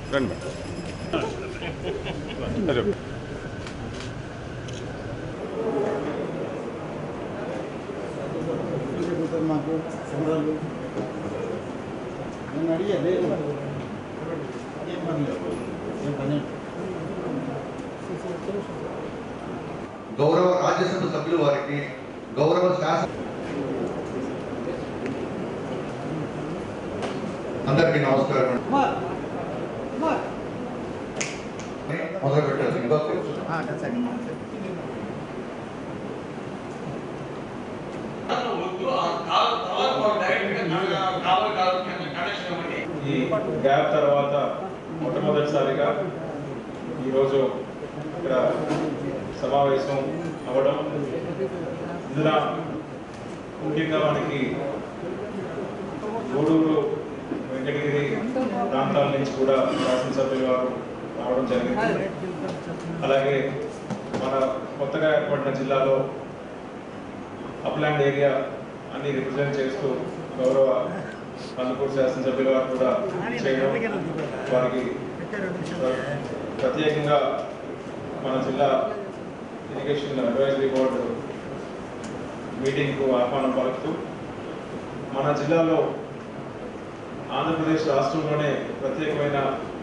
రండి మేడం సరే మాకు సంబరాలు నేను అడిగా లేదు ఏం పని లేదు ఏం పని లేదు. గౌరవ రాజ్యసభ సభ్యులు వారికి గౌరవ శాసన అందరికీ నమస్కారం మొదలు పెట్టాల్సిందిగా కోరుతున్నాను. ఈ గ్యాప్ తర్వాత మొట్టమొదటిసారిగా ఈరోజు ఇక్కడ సమావేశం అవ్వడం ఇందులో ముఖ్యంగా మనకి గూడూరు వెంకటగిరి ప్రాంతాల నుంచి కూడా శాసనసభ్యులు వారు రావడం జరిగింది అలాగే మన కొత్తగా ఏర్పడిన జిల్లాలో అప్లాండ్ ఏరియా అన్ని రిప్రజెంట్ చేస్తూ గౌరవ కందుకూరు శాసనసభ్యుల వారు కూడా చేయడం వారికి ప్ర- ప్రత్యేకంగా మన జిల్లా ఇరిగేషన్ అడ్వైజరీ బోర్డు మీటింగ్కు ఆహ్వానం పలుకుతూ మన జిల్లాలో ఆంధ్రప్రదేశ్ రాష్ట్రంలోనే ప్రత్యేకమైన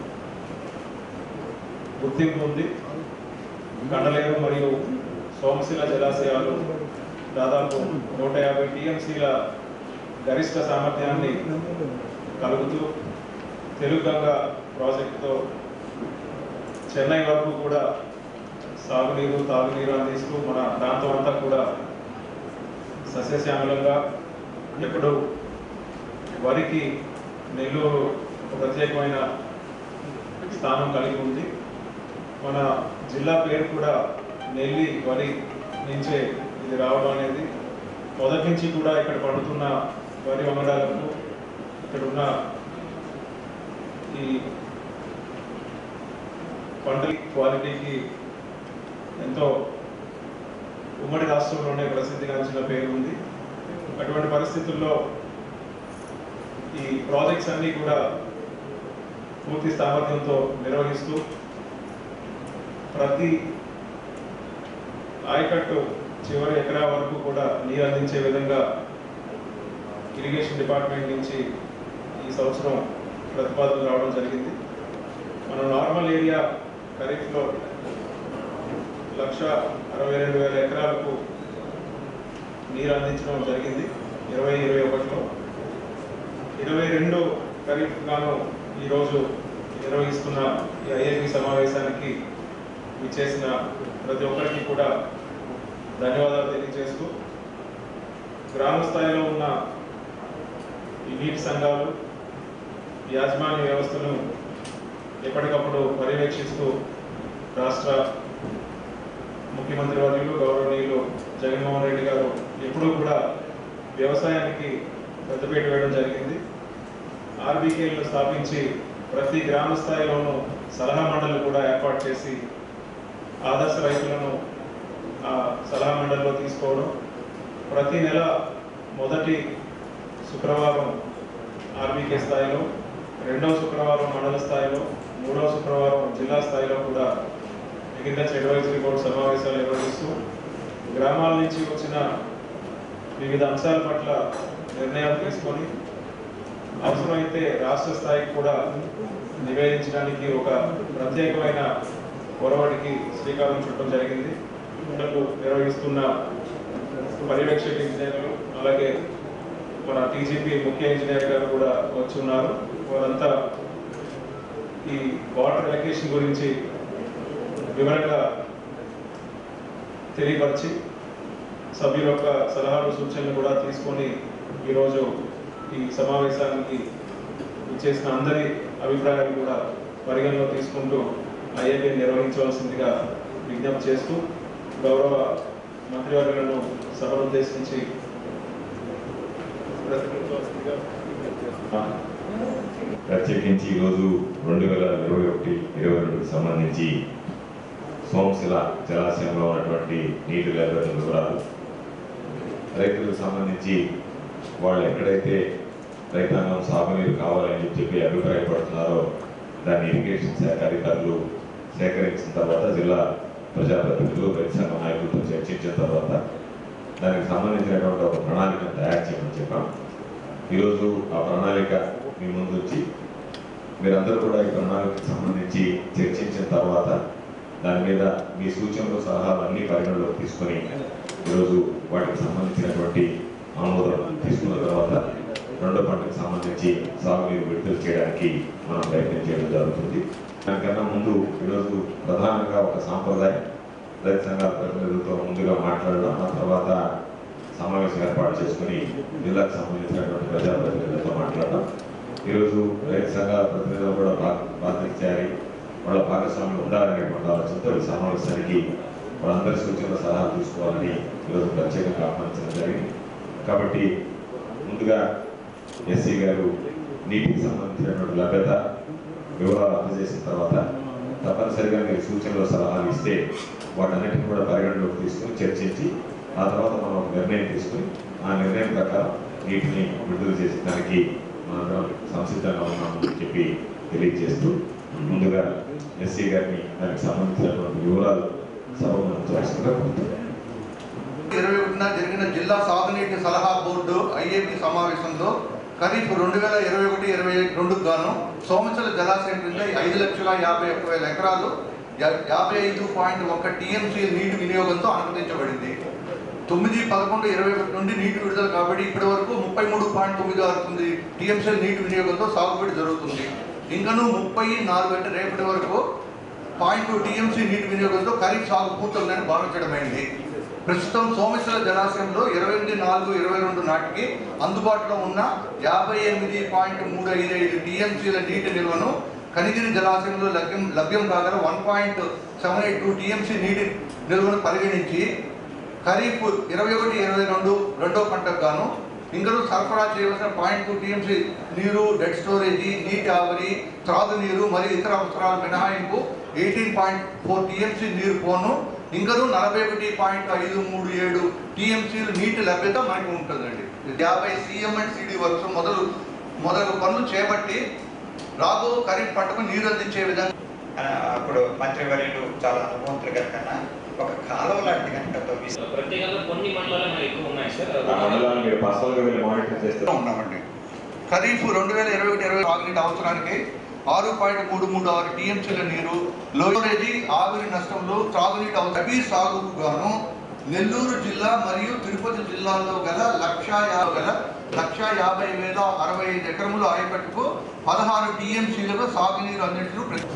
గుర్తింపు ఉంది కండలేరు మరియు సోమశిల జలాశయాలు దాదాపు నూట యాభై టీఎంసీల గరిష్ట సామర్థ్యాన్ని కలుగుతూ తెలుగంగా ప్రాజెక్టుతో చెన్నై వరకు కూడా సాగునీరు తాగునీరు అందిస్తూ మన ప్రాంతం అంతా కూడా సస్యశ్యామలంగా ఎప్పుడు వరికి నెల్లూరు ఒక ప్రత్యేకమైన స్థానం కలిగి ఉంది మన జిల్లా పేరు కూడా నెల్లి వరి నుంచే ఇది రావడం అనేది మొదటి నుంచి కూడా ఇక్కడ పండుతున్న వరి వంగడాలకు ఇక్కడ ఉన్న ఈ పంటల క్వాలిటీకి ఎంతో ఉమ్మడి రాష్ట్రంలోనే ప్రసిద్ధిగాంచిన పేరు ఉంది అటువంటి పరిస్థితుల్లో ఈ ప్రాజెక్ట్స్ అన్నీ కూడా పూర్తి సామర్థ్యంతో నిర్వహిస్తూ ప్రతి ఆయకట్టు చివరి ఎకరా వరకు కూడా నీరు అందించే విధంగా ఇరిగేషన్ డిపార్ట్మెంట్ నుంచి ఈ సంవత్సరం ప్రతిపాదన రావడం జరిగింది మన నార్మల్ ఏరియా ఖరీఫ్లో లక్ష అరవై రెండు వేల ఎకరాలకు నీరు అందించడం జరిగింది ఇరవై ఇరవై ఒకటిలో ఇరవై రెండు ఖరీఫ్ గాను ఈరోజు నిర్వహిస్తున్న ఈ ఐఐపి సమావేశానికి ఇచ్చేసిన ప్రతి ఒక్కరికి కూడా ధన్యవాదాలు తెలియజేస్తూ గ్రామ స్థాయిలో ఉన్న ఈ నీటి సంఘాలు యాజమాన్య వ్యవస్థను ఎప్పటికప్పుడు పర్యవేక్షిస్తూ రాష్ట్ర ముఖ్యమంత్రి వర్యులు గౌరవనీయులు జగన్మోహన్ రెడ్డి గారు ఎప్పుడూ కూడా వ్యవసాయానికి పెద్దపీట వేయడం జరిగింది ఆర్బీకేలను స్థాపించి ప్రతి గ్రామ స్థాయిలోనూ సలహా మండలి కూడా ఏర్పాటు చేసి ఆదర్శ రైతులను ఆ సలహా మండలిలో తీసుకోవడం ప్రతి నెల మొదటి శుక్రవారం ఆర్బీకే స్థాయిలో రెండవ శుక్రవారం మండల స్థాయిలో మూడవ శుక్రవారం జిల్లా స్థాయిలో కూడా అగ్రికల్చర్ అడ్వైజరీ బోర్డు సమావేశాలు నిర్వహిస్తూ గ్రామాల నుంచి వచ్చిన వివిధ అంశాల పట్ల నిర్ణయాలు తీసుకొని అవసరమైతే రాష్ట్ర స్థాయికి కూడా నివేదించడానికి ఒక ప్రత్యేకమైన ఒరవడికి శ్రీకారం చుట్టడం జరిగింది ఇందులో నిర్వహిస్తున్న పర్యవేక్షక ఇంజనీర్లు అలాగే మన టీజీపీ ముఖ్య ఇంజనీర్ గారు కూడా వచ్చి ఉన్నారు వారంతా ఈ వాటర్ ఎలకేషన్ గురించి వివరంగా తెలియపరిచి సభ్యుల యొక్క సలహాలు సూచనలు కూడా తీసుకొని ఈరోజు ఈ సమావేశానికి ఇచ్చేసిన అందరి అభిప్రాయాలు కూడా పరిగణలో తీసుకుంటూ ఐఏపీ నిర్వహించవలసిందిగా విజ్ఞప్తి చేస్తూ గౌరవ మంత్రివర్యులను సభను ఉద్దేశించి ప్రతినిధించవలసిందిగా విజ్ఞప్తి చేస్తున్నాను. ప్రత్యేకించి ఈరోజు రెండు వేల ఇరవై ఒకటి ఇరవై రెండుకి సంబంధించి సోమశిల జలాశయంలో ఉన్నటువంటి నీటి లభ్యత వివరాలు రైతులకు సంబంధించి వాళ్ళు ఎక్కడైతే రైతాంగం సాగునీరు కావాలని చెప్పి అభిప్రాయపడుతున్నారో దాన్ని ఇరిగేషన్ శాఖ అధికారులు సేకరించిన తర్వాత జిల్లా ప్రజాప్రతినిధులు రైతు సంఘ నాయకులతో చర్చించిన తర్వాత దానికి సంబంధించినటువంటి ఒక ప్రణాళికను తయారు చేయమని చెప్పాం ఈరోజు ఆ ప్రణాళిక మీ ముందు వచ్చి మీరందరూ కూడా ఈ ప్రణాళికకు సంబంధించి చర్చించిన తర్వాత దాని మీద మీ సూచనలు సలహాలు అన్ని పరిగణలోకి తీసుకొని ఈరోజు వాటికి సంబంధించినటువంటి ఆమోదం తీసుకున్న తర్వాత రెండో పంటకు సంబంధించి సాగునీరు విడుదల చేయడానికి మనం ప్రయత్నం చేయడం జరుగుతుంది దానికన్నా ముందు ఈరోజు ప్రధానంగా ఒక సాంప్రదాయం రైతు సంఘాల ప్రతినిధులతో ముందుగా మాట్లాడడం ఆ తర్వాత సమావేశం ఏర్పాటు చేసుకుని జిల్లాకు సంబంధించినటువంటి ప్రజాప్రతినిధులతో మాట్లాడడం ఈరోజు రైతు సంఘాల ప్రతినిధులు కూడా బా- బాధ్యత చేయాలి వాళ్ళ భాగస్వామ్యం ఉండాలనేటువంటి ఆలోచనతో ఈ సమావేశానికి వాళ్ళందరి సూచనల సలహాలు తీసుకోవాలని ఈరోజు ప్రత్యేకంగా ఆహ్వానించడం జరిగింది కాబట్టి ముందుగా ఎస్సీ గారు నీటికి సంబంధించినటువంటి లభ్యత వివరాలు అందజేసిన తర్వాత తప్పనిసరిగా మీరు సూచనలు సలహాలు ఇస్తే వాటన్నిటిని కూడా పరిగణలోకి తీసుకుని చర్చించి ఆ తర్వాత మనం ఒక నిర్ణయం తీసుకుని ఆ నిర్ణయం ప్రకారం నీటిని విడుదల చేసే దానికి మనందరం సంసిద్ధంగా ఉన్నామని చెప్పి తెలియజేస్తూ ముందుగా ఎస్సీ గారిని దానికి సంబంధించినటువంటి వివరాలు సభ మనం చూస్తుందిగా కోరుతున్నాను ఇరవై ఒకటిన జరిగిన జిల్లా సాగునీటి సలహా బోర్డు ఐఏపీ సమావేశంలో ఖరీఫ్ రెండు వేల ఇరవై ఒకటి ఇరవై రెండుకు గాను సోమచల జలాశయం కింద ఐదు లక్షల యాభై ఒక్క వేల ఎకరాలు యా- యాభై ఐదు పాయింట్ ఒక టీఎంసీ నీటి వినియోగంతో అనుమతించబడింది తొమ్మిది పదకొండు ఇరవై ఒకటి నుండి నీటి విడుదల కాబట్టి ఇప్పటి వరకు ముప్పై మూడు పాయింట్ తొమ్మిది ఆరు తొమ్మిది టీఎంసీ నీటి వినియోగంతో సాగుబడి జరుగుతుంది ఇంకను ముప్పై నాలుగు అంటే రేపటి వరకు పాయింట్ టూ టీఎంసీ నీటి వినియోగంతో ఖరీఫ్ సాగు పూర్తవుతుందని భావించడమైంది ప్రస్తుతం సోమేశ్వర జలాశయంలో ఇరవై ఎనిమిది నాలుగు ఇరవై రెండు నాటికి అందుబాటులో ఉన్న యాభై ఎనిమిది పాయింట్ మూడు ఐదు ఐదు టీఎంసీల నీటి నిల్వను కనిగిరి జలాశయంలో లభ్యం లభ్యం కాగల one point seven eight two TMC నీటి నిల్వను పరిగణించి ఖరీఫ్ ఇరవై ఒకటి ఇరవై రెండు రెండో పంటకు గాను ఇంకను సరఫరా చేయవలసిన పాయింట్ టూ టీఎంసీ నీరు డెడ్ స్టోరేజీ నీటి ఆవిరి త్రాగునీరు మరియు ఇతర అవసరాల మినహాయింపు ఎయిటీన్ పాయింట్ ఫోర్ టీఎంసీ నీరు పోను ఇంకను నలభై ఒకటి పాయింట్ ఐదు మూడు ఏడు టీఎంసీలు నీటి లభ్యత మనకి ఉంటుందండి యాభై సిఎం అండ్ సిడి వర్క్స్ మొదలు మొదలు పనులు చేపట్టి రాబో ఖరీఫ్ పంటకు నీరు అందించే విధంగా ఆ, అప్పుడు మంత్రివర్యులు చాలా అనుభవంతులు కనుక ఒక కాలువ లాంటి కనుక తవ్విస్తే ప్రత్యేకంగా కొన్ని మండలాలు మనకి ఎక్కువ ఉన్నాయి సార్ ఆ మండలాన్ని మీరు పర్సనల్గా వెళ్ళి మానిటర్ చేస్తే ఉన్నామండి ఖరీఫ్ రెండు వేల ఇరవై ఒకటి ఇరవై తాగునీటి అవసరానికి ఆరు పాయింట్ మూడు మూడు ఆరు టీఎంసీల నీరు లోరేజీ ఆవిరి నష్టంలో త్రాగునీటి అవసరం రబీ సాగుకు గాను నెల్లూరు జిల్లా మరియు తిరుపతి జిల్లాల్లో గల లక్ష యాభై గల లక్ష యాభై వేల అరవై ఐదు ఎకరముల ఆయకట్టుకు పదహారు టీఎంసీలకు సాగునీరు అందించడం ప్రతి-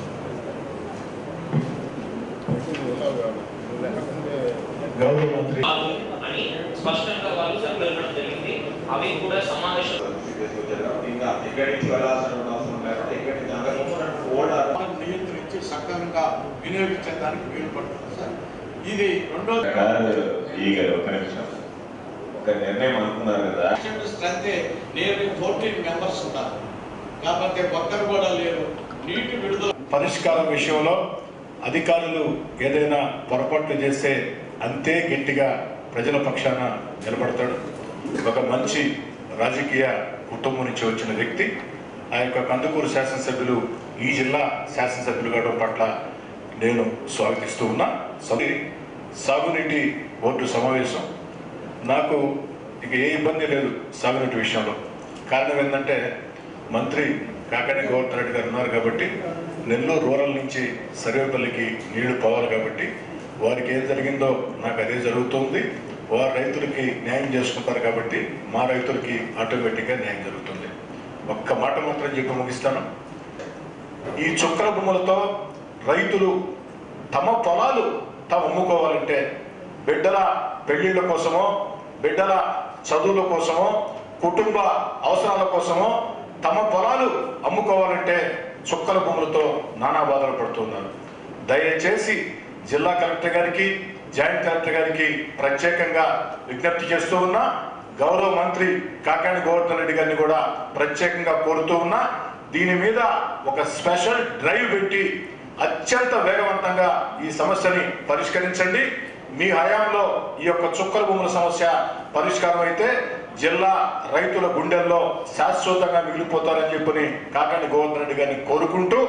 గౌరవ మంత్రి కాదు అని స్పష్టంగా వాళ్ళు చెప్పడం జరిగింది అవి కూడా సమావేశం ఇంకా ఎక్కడి నుంచి వెళ్ళాల్సిన అవసరం లేకుండా ఎక్కడి నుంచి అంతకుముందు ఓల్డ్ మనం నియంత్రించి సక్రమంగా వినియోగించడానికి వీలు పడుతుంది సార్ ఇది రెండో ఈ గారు ఒక నిమిషం ఒక నిర్ణయం అనుకున్నారు కదా స్ట్రెంత్ నియర్లీ ఫోర్టీన్ మెంబర్స్ ఉన్నారు కాబట్టి ఒక్కరు కూడా లేరు నీటి విడుదల పరిష్కారం విషయంలో అధికారులు ఏదైనా పొరపాట్లు చేస్తే అంతే గట్టిగా ప్రజల పక్షాన నిలబడతాడు ఒక మంచి రాజకీయ కుటుంబం నుంచి వచ్చిన వ్యక్తి ఆ యొక్క కందుకూరు శాసనసభ్యులు ఈ జిల్లా శాసనసభ్యులు కావడం పట్ల నేను స్వాగతిస్తూ ఉన్నా సభ సాగునీటి బోర్డు సమావేశం నాకు ఇక ఏ ఇబ్బంది లేదు సాగునీటి విషయంలో కారణం ఏంటంటే మంత్రి కాకాని గోవర్ధన్ రెడ్డి గారు ఉన్నారు కాబట్టి నెల్లూరు రూరల్ నుంచి సర్వేపల్లికి నీళ్లు పోవాలి కాబట్టి వారికి ఏం జరిగిందో నాకు అదే జరుగుతుంది వారు రైతులకి న్యాయం చేసుకుంటారు కాబట్టి మా రైతులకి ఆటోమేటిక్గా న్యాయం జరుగుతుంది ఒక్క మాట మాత్రం చెప్పి ముగిస్తాను ఈ చుక్కల భూములతో రైతులు తమ పొలాలు తాము అమ్ముకోవాలంటే బిడ్డల పెళ్లిళ్ళ కోసమో బిడ్డల చదువుల కోసమో కుటుంబ అవసరాల కోసమో తమ పొలాలు అమ్ముకోవాలంటే చుక్కల భూములతో నానా బాధలు పడుతున్నారు దయచేసి జిల్లా కలెక్టర్ గారికి జాయింట్ కలెక్టర్ గారికి ప్రత్యేకంగా విజ్ఞప్తి చేస్తూ ఉన్నా గౌరవ మంత్రి కాకాని గోవర్ధన్ రెడ్డి గారిని కూడా ప్రత్యేకంగా కోరుతూ ఉన్నా దీని మీద ఒక స్పెషల్ డ్రైవ్ పెట్టి అత్యంత వేగవంతంగా ఈ సమస్యని పరిష్కరించండి మీ హయాంలో ఈ యొక్క చుక్కల భూముల సమస్య పరిష్కారం అయితే జిల్లా రైతుల గుండెల్లో శాశ్వతంగా మిగిలిపోతారని చెప్పని కాకాని గోవర్ధన్ రెడ్డి గారిని కోరుకుంటూ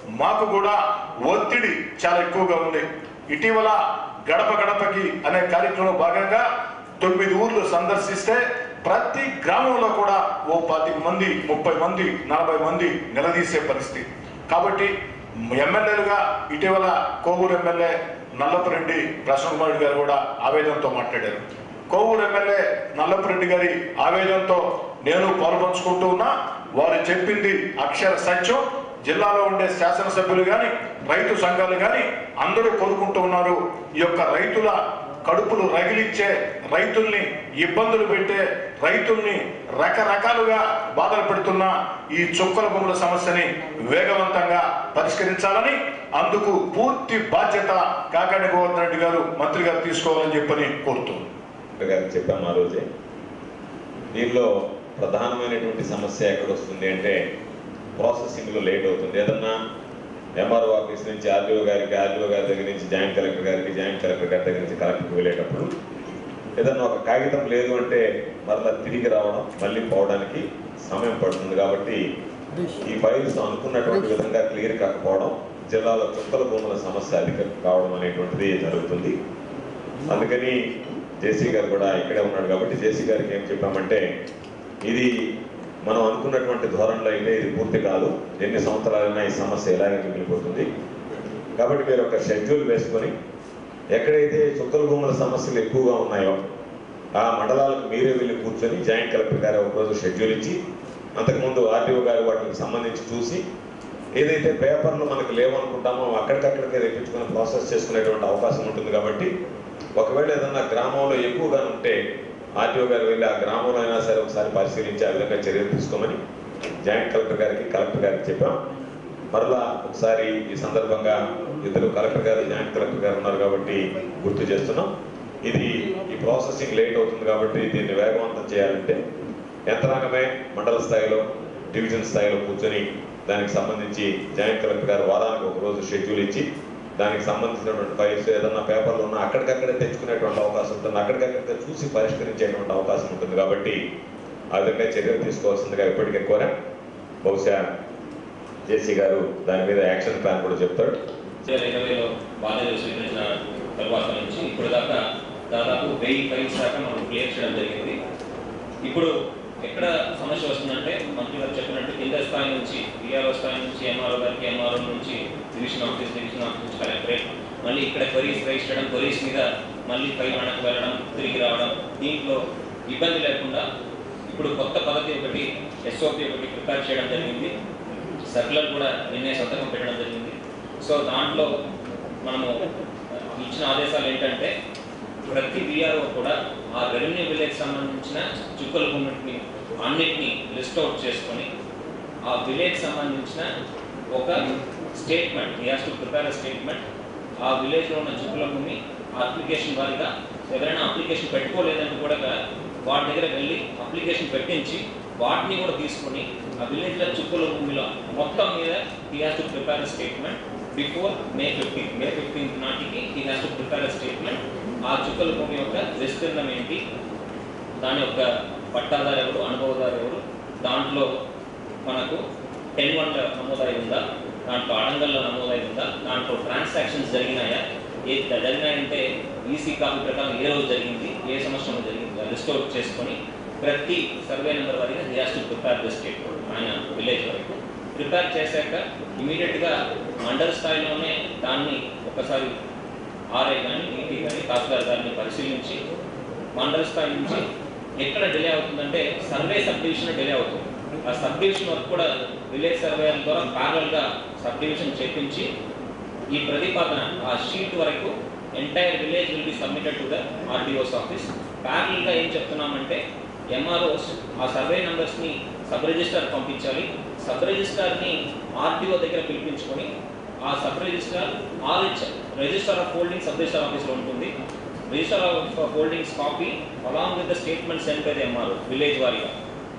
మాకు కూడా ఒత్తిడి చాలా ఎక్కువగా ఉంది ఇటీవల గడప గడపకి అనే కార్యక్రమంలో భాగంగా తొమ్మిది ఊర్లు సందర్శిస్తే ప్రతి గ్రామంలో కూడా ఓ పాతిక మంది ముప్పై మంది నలభై మంది నిలదీసే పరిస్థితి కాబట్టి ఎమ్మెల్యేలుగా ఇటీవల కోవూరు ఎమ్మెల్యే నల్లపురెడ్డి ప్రసన్న కుమార్ రెడ్డి గారు కూడా ఆవేదనతో మాట్లాడారు కోవూరు ఎమ్మెల్యే నల్లపురెడ్డి గారి ఆవేదనతో నేను పాల్పంచుకుంటూ ఉన్నా వారు చెప్పింది అక్షర సత్యం జిల్లాలో ఉండే శాసనసభ్యులు కానీ రైతు సంఘాలు కానీ అందరూ కోరుకుంటూ ఉన్నారు ఈ యొక్క రైతుల కడుపులు రగిలిచ్చే రైతుల్ని ఇబ్బందులు పెట్టే రైతుల్ని రకరకాలుగా బాధలు పెడుతున్న ఈ చుక్కల భూముల సమస్యని వేగవంతంగా పరిష్కరించాలని అందుకు పూర్తి బాధ్యత కాకాని గోవర్ధన్ రెడ్డి గారు మంత్రి గారు తీసుకోవాలని చెప్పని కోరుతున్నాను గారికి చెప్పాము ఆ రోజే దీనిలో ప్రధానమైనటువంటి సమస్య ఎక్కడ వస్తుంది అంటే ప్రాసెసింగ్లో లేట్ అవుతుంది ఏదన్నా ఎంఆర్ఓ ఆఫీస్ నుంచి ఆర్డీఓ గారికి ఆర్డీఓ గారి దగ్గర నుంచి జాయింట్ కలెక్టర్ గారికి జాయింట్ కలెక్టర్ గారి దగ్గర నుంచి కలెక్టర్కి వెళ్ళేటప్పుడు ఏదన్నా ఒక కాగితం లేదు అంటే మరలా తిరిగి రావడం మళ్ళీ పోవడానికి సమయం పడుతుంది కాబట్టి ఈ ఫైల్స్ అనుకున్నటువంటి విధంగా క్లియర్ కాకపోవడం జిల్లాలో చుక్కల భూముల సమస్య అధికం కావడం అనేటువంటిది జరుగుతుంది అందుకని జేసీ గారు కూడా ఇక్కడే ఉన్నాడు కాబట్టి జేసీ గారికి ఏం చెప్పామంటే ఇది మనం అనుకున్నటువంటి ధోరణిలో అయితే ఇది పూర్తి కాదు ఎన్ని సంవత్సరాలైనా ఈ సమస్య ఇలాగే మిగిలిపోతుంది కాబట్టి మీరు ఒక షెడ్యూల్ వేసుకొని ఎక్కడైతే చుక్కల భూముల సమస్యలు ఎక్కువగా ఉన్నాయో ఆ మండలాలకు మీరే వెళ్ళి కూర్చొని జాయింట్ కలెక్టర్ గారు ఒక రోజు షెడ్యూల్ ఇచ్చి అంతకుముందు ఆర్డీఓ గారు వాటికి సంబంధించి చూసి ఏదైతే పేపర్లు మనకు లేవనుకుంటామో అక్కడికక్కడికే తెప్పించుకొని ప్రాసెస్ చేసుకునేటువంటి అవకాశం ఉంటుంది కాబట్టి ఒకవేళ ఏదన్నా గ్రామంలో ఎక్కువగా ఉంటే ఆర్టీఓ గారు వెళ్ళి ఆ గ్రామంలో అయినా సరే ఒకసారి పరిశీలించి ఆ విధంగా చర్యలు తీసుకోమని జాయింట్ కలెక్టర్ గారికి కలెక్టర్ గారికి చెప్పాం మరలా ఒకసారి ఈ సందర్భంగా ఇద్దరు కలెక్టర్ గారు జాయింట్ కలెక్టర్ గారు ఉన్నారు కాబట్టి గుర్తు చేస్తున్నాం ఇది ఈ ప్రాసెసింగ్ లేట్ అవుతుంది కాబట్టి దీన్ని వేగవంతం చేయాలంటే యంత్రాంగమే మండల స్థాయిలో డివిజన్ స్థాయిలో కూర్చొని దానికి సంబంధించి జాయింట్ కలెక్టర్ గారు వారానికి ఒక రోజు షెడ్యూల్ ఇచ్చి దానికి సంబంధించినటువంటి ఫైల్స్ ఏదన్నా పేపర్లు ఉన్నా అక్కడికక్కడే తెచ్చుకునేటువంటి అవకాశం ఉంటుంది అక్కడికక్కడే చూసి పరిష్కరించేటువంటి అవకాశం ఉంటుంది కాబట్టి ఆ విధంగా చర్యలు తీసుకోవాల్సిందిగా ఇప్పటికే కోరా బహుశా జేసీ గారు దాని మీద యాక్షన్ ప్లాన్ కూడా చెప్తాడు రెండు వేల ఇరవైలో బాధ్యతలు స్వీకరించిన తర్వాత నుంచి ఇప్పుడు దాకా దాదాపు వెయ్యి ఫైల్స్ దాకా మనం క్లియర్ చేయడం జరిగింది ఇప్పుడు ఎక్కడ సమస్య వస్తుందంటే మంత్రి గారు చెప్పినట్టు కింద స్థాయి నుంచి విఆర్ఓ స్థాయి నుంచి ఎంఆర్ఓ గారికి ఎంఆర్ఓ నుంచి డివిజన్ ఆఫీస్ డివిజన్ ఆఫీస్ నుంచి కలెక్టరేట్ మళ్ళీ ఇక్కడ క్వరీస్ రైజ్ చేయడం క్వరీస్ మీద మళ్ళీ ఫైల్ వెనక్కి వెళ్ళడం తిరిగి రావడం దీంట్లో ఇబ్బంది లేకుండా ఇప్పుడు కొత్త పద్ధతి ఒకటి ఎస్ఓపి ఒకటి ప్రిపేర్ చేయడం జరిగింది సర్కులర్ కూడా నిన్నే సంతకం పెట్టడం జరిగింది సో దాంట్లో మనము ఇచ్చిన ఆదేశాలు ఏంటంటే ప్రతి విఆర్ఓ కూడా ఆ రెవెన్యూ విలేజ్ సంబంధించిన చుక్కల భూమిని అన్నిటినీ లిస్ట్ అవుట్ చేసుకొని ఆ విలేజ్ సంబంధించిన ఒక స్టేట్మెంట్ ఈ హాస్ టు ప్రిపేర్ స్టేట్మెంట్ ఆ విలేజ్లో ఉన్న చుక్కల భూమి అప్లికేషన్ వారిగా ఎవరైనా అప్లికేషన్ పెట్టుకోలేదని కూడా వాటి దగ్గర వెళ్ళి అప్లికేషన్ పెట్టించి వాటిని కూడా తీసుకొని ఆ విలేజ్లో చుక్కల భూమిలో మొత్తం మీద he has to prepare statement before May fifteenth May fifteenth నాటికి he has to prepare statement ఆ చుక్కల భూమి యొక్క విస్తీర్ణం ఏంటి దాని యొక్క పట్టాదారు ఎవరు అనుభవదారు ఎవరు దాంట్లో మనకు టెన్ వన్లో నమోదై ఉందా దాంట్లో అడంగల్లో నమోదై ఉందా దాంట్లో ట్రాన్సాక్షన్స్ జరిగినాయా ఏ జరిగినాయంటే ఈసీ కాపీ ప్రకారం ఏ రోజు జరిగింది ఏ సంవత్సరంలో జరిగింది లిస్ట్ అవుట్ చేసుకొని ప్రతి సర్వే నెంబర్ వారిగా he has to prepare the state ఆయన విలేజ్ వరకు ప్రిపేర్ చేశాక ఇమీడియట్గా మండల స్థాయిలోనే దాన్ని ఒకసారి ఆర్ఐ కానీ ఈటీ కానీ తహసీల్దార్ గారిని పరిశీలించి మండల స్థాయి నుంచి ఎక్కడ డిలే అవుతుందంటే సర్వే సబ్ డివిజన్ డిలే అవుతుంది ఆ సబ్ డివిజన్ వర్క్ కూడా విలేజ్ సర్వే ద్వారా ప్యారల్ గా సబ్ డివిజన్ చేపించి ఈ ప్రతిపాదన ఆ షీట్ వరకు entire village will be submitted to the RTOs office parallel గా ఏం చెప్తున్నామంటే ఎంఆర్ఓస్ ఆ సర్వే నంబర్స్ ని సబ్ రిజిస్టర్ పంపించాలి సబ్ రిజిస్టర్ ని ఆర్టీఓ దగ్గర పిలిపించుకొని ఆ sub register RH register of holding sub register ఆఫీస్లో ఉంటుంది register of holdings copy along with the statement sent by the MRO village వారీగా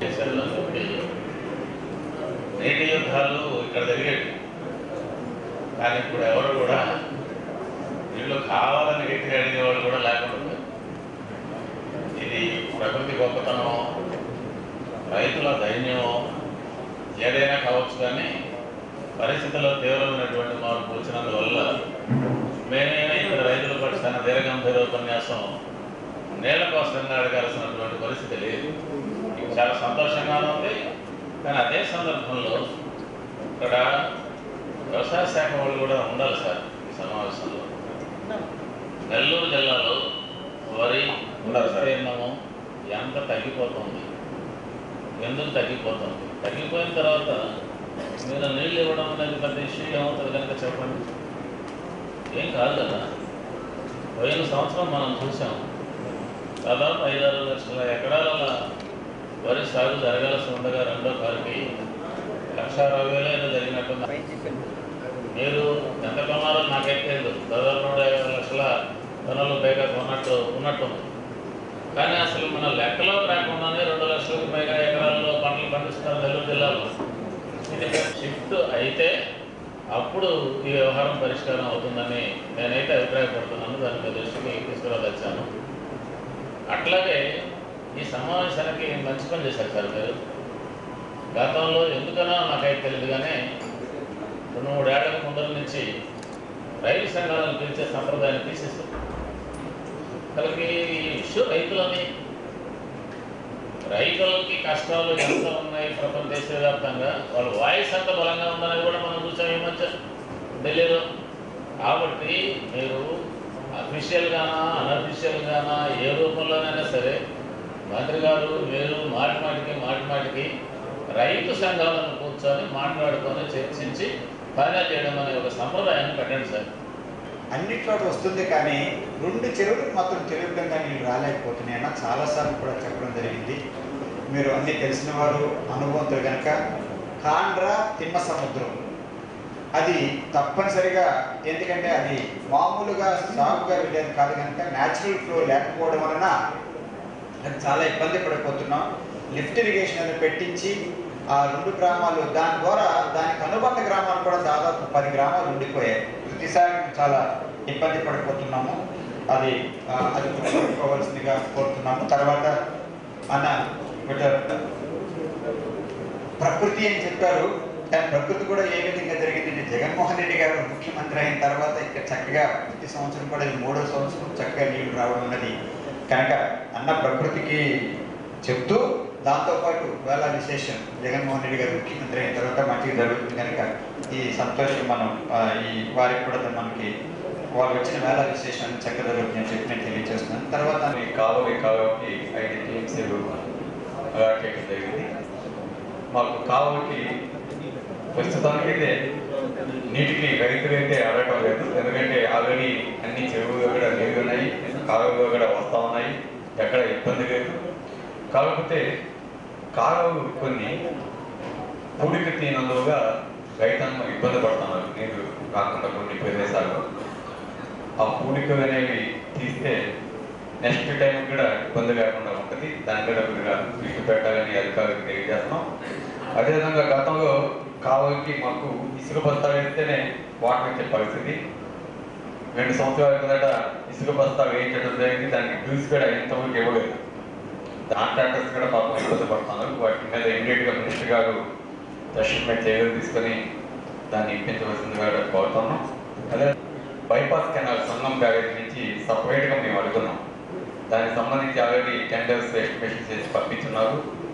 నీటి యుద్ధాలు ఇక్కడ జరిగేవి కానీ ఇప్పుడు ఎవరు కూడా వీళ్ళు కావాలని గట్టిగా అడిగేవాళ్ళు కూడా లేకుండా ఉన్నారు. ఇది ప్రకృతి గొప్పతనం రైతుల ధైర్యం ఏదైనా కావచ్చు కానీ పరిస్థితుల్లో తీవ్రమైనటువంటి మార్పు వచ్చినందువల్ల మేమే ఇక్కడ రైతుల పక్షాన దీర్ఘంభీర ఉపన్యాసం నేల కోసంగా అడగాల్సినటువంటి పరిస్థితి లేదు ఇది చాలా సంతోషంగానే ఉంది కానీ అదే సందర్భంలో ఇక్కడ వ్యవసాయ శాఖ వాళ్ళు కూడా ఉండాలి సార్ ఈ సమావేశంలో నెల్లూరు జిల్లాలో వరి ఉన్నారు సార్. విస్తీర్ణము ఎంత తగ్గిపోతుంది ఎందుకు తగ్గిపోతుంది తగ్గిపోయిన తర్వాత మీరు నీళ్ళు ఇవ్వడం అనేది పెద్ద ఇష్యూ ఏమవుతుంది కనుక చెప్పండి ఏం కాదు కదా పోయిన సంవత్సరం మనం చూసాం దాదాపు ఐదారు లక్షల ఎకరాల వరి సాగు జరగాల్సి ఉండగా రెండో కారుకి లక్ష అరవై వేల ఏదో జరిగినట్టుంది మీరు ఎంత కొన్నారో నాకైతే తెలియదు దాదాపు నూట యాభై లక్షల టన్నులు పైగా కొన్నట్టు ఉన్నట్టుంది కానీ అసలు మన లెక్కలోకి రాకుండానే రెండు లక్షలకు పైగా ఎకరాల్లో పంటలు పండిస్తున్నారు నెల్లూరు జిల్లాలో ఇది షిఫ్ట్ అయితే అప్పుడు ఈ వ్యవహారం పరిష్కారం అవుతుందని నేనైతే అభిప్రాయపడుతున్నాను దాని మీద దృష్టికి తీసుకురాదచ్చాను అట్లాగే ఈ సమావేశానికి మంచి పని చేశారు సార్ మీరు గతంలో ఎందుకనో నాకైతే తెలియదు కానీ రెండు మూడేళ్ల ముందర నుంచి రైతు సంఘాలను పిలిచే సంప్రదాయాన్ని తీసేస్తారు వాళ్ళకి ఈ ఇష్యూ రైతులని రైతులకి కష్టాలు ఎంత ఉన్నాయి ప్రపంచ దేశవ్యాప్తంగా వాళ్ళ వాయిస్ ఎంత బలంగా ఉందనేది కూడా మనం చూసాం ఈ మధ్య ఢిల్లీలో కాబట్టి మీరు అఫీషియల్గానా అనఫీషియల్గానా ఏ రూపంలోనైనా సరే మంత్రి గారు మీరు మాటి మాటికి మాటి మాటికి రైతు సంఘాలను కూర్చొని మాట్లాడుకొని చర్చించి ఫైనల్ చేయడం అనే ఒక సంప్రదాయాన్ని పెట్టండి సార్ అన్ని చోట్ల వస్తుంది కానీ రెండు చెరువులకు మాత్రం తెలియకుండా నీళ్ళు రాలేకపోతున్నాయన్న చాలాసార్లు కూడా చెప్పడం జరిగింది మీరు అన్ని తెలిసిన వారు అనుభవంతులు కనుక కాండ్రా తిమ్మ సముద్రం అది తప్పనిసరిగా ఎందుకంటే అది మామూలుగా సాగుగా వెళ్ళేది కాదు కనుక న్యాచురల్ ఫ్లో లేకపోవడం వలన అది చాలా ఇబ్బంది పడిపోతున్నాం లిఫ్ట్ ఇరిగేషన్ అనేది పెట్టించి ఆ రెండు గ్రామాలు దాని ద్వారా దానికి అనుబంధ గ్రామాలు కూడా దాదాపు పది గ్రామాలు ఉండిపోయాయి ప్రతిసారి మేము చాలా ఇబ్బంది పడిపోతున్నాము అది ఆ, అది గుర్తుపెట్టుకోవాల్సిందిగా కోరుతున్నాము తర్వాత అన్న బిడ్డ ప్రకృతి అని చెప్పారు కానీ ప్రకృతి కూడా ఏ విధంగా జరిగిందంటే జగన్మోహన్ రెడ్డి గారు ముఖ్యమంత్రి అయిన తర్వాత ఇక్కడ చక్కగా ప్రతి సంవత్సరం కూడా ఇది మూడో సంవత్సరం చక్కగా నీళ్లు రావడం అన్నది కనుక అన్న ప్రకృతికి చెప్తూ దాంతోపాటు వేళ విశేషం జగన్మోహన్ రెడ్డి గారు ముఖ్యమంత్రి అయిన తర్వాత మంచిగా జరుగుతుంది కనుక ఈ సంతోషం మనం ఆ, ఈ వారికి కూడా మనకి వాళ్ళు వచ్చిన వేళ విశేషం చక్కగా జరుగుతుందని చెప్పి నేను తెలియజేస్తున్నాను తర్వాత ఈ కాలువ కాలువకి ఐదు టీఎంసీలు అలాట్ చేయడం జరిగింది మాకు కాలువకి ప్రస్తుతానికి అయితే నీటికి రైతులు అయితే అడగటం లేదు ఎందుకంటే ఆల్రెడీ అన్ని చెరువులు కూడా నీళ్ళు ఉన్నాయి కాలువలు కూడా వస్తూ ఉన్నాయి ఎక్కడ ఇబ్బంది లేదు కాకపోతే కాలువలు కొన్ని పూడిక తీనందుగా రైతాంగం ఇబ్బంది పడుతున్నారు నీరు కాకుండా కొన్ని ప్రదేశాల్లో ఆ పూడికలు అనేవి తీస్తే నెక్స్ట్ టైం కూడా ఇబ్బంది లేకుండా ఉంటుంది దాని కూడా కొద్దిగా దృష్టి పెట్టాలని అధికారులకు తెలియజేస్తున్నాం అదేవిధంగా గతంలో కాలువకి మాకు ఇసుక బస్తా వేస్తేనే వాటర్ వచ్చే పరిస్థితి రెండు సంవత్సరాల కిందట ఇసుక బస్తా వేయించడం జరిగింది దానికి బిల్స్ కూడా ఎంతవరకు ఇవ్వలేదు కాంట్రాక్టర్స్ కూడా పాపం ఇబ్బంది పడుతున్నారు వాటి మీద ఇమీడియట్గా మినిస్టర్ గారు తక్షణమే చర్యలు తీసుకొని దాన్ని ఇప్పించవలసిందిగా కోరుతున్నాం అదే బైపాస్ కెనాల్ సంగం బ్యారేజ్ నుంచి సపరేట్గా మేము అడుగున్నాం దానికి సంబంధించి ఆల్రెడీ టెండర్స్ ఎస్టిమేషన్ చేసి పంపించున్నారు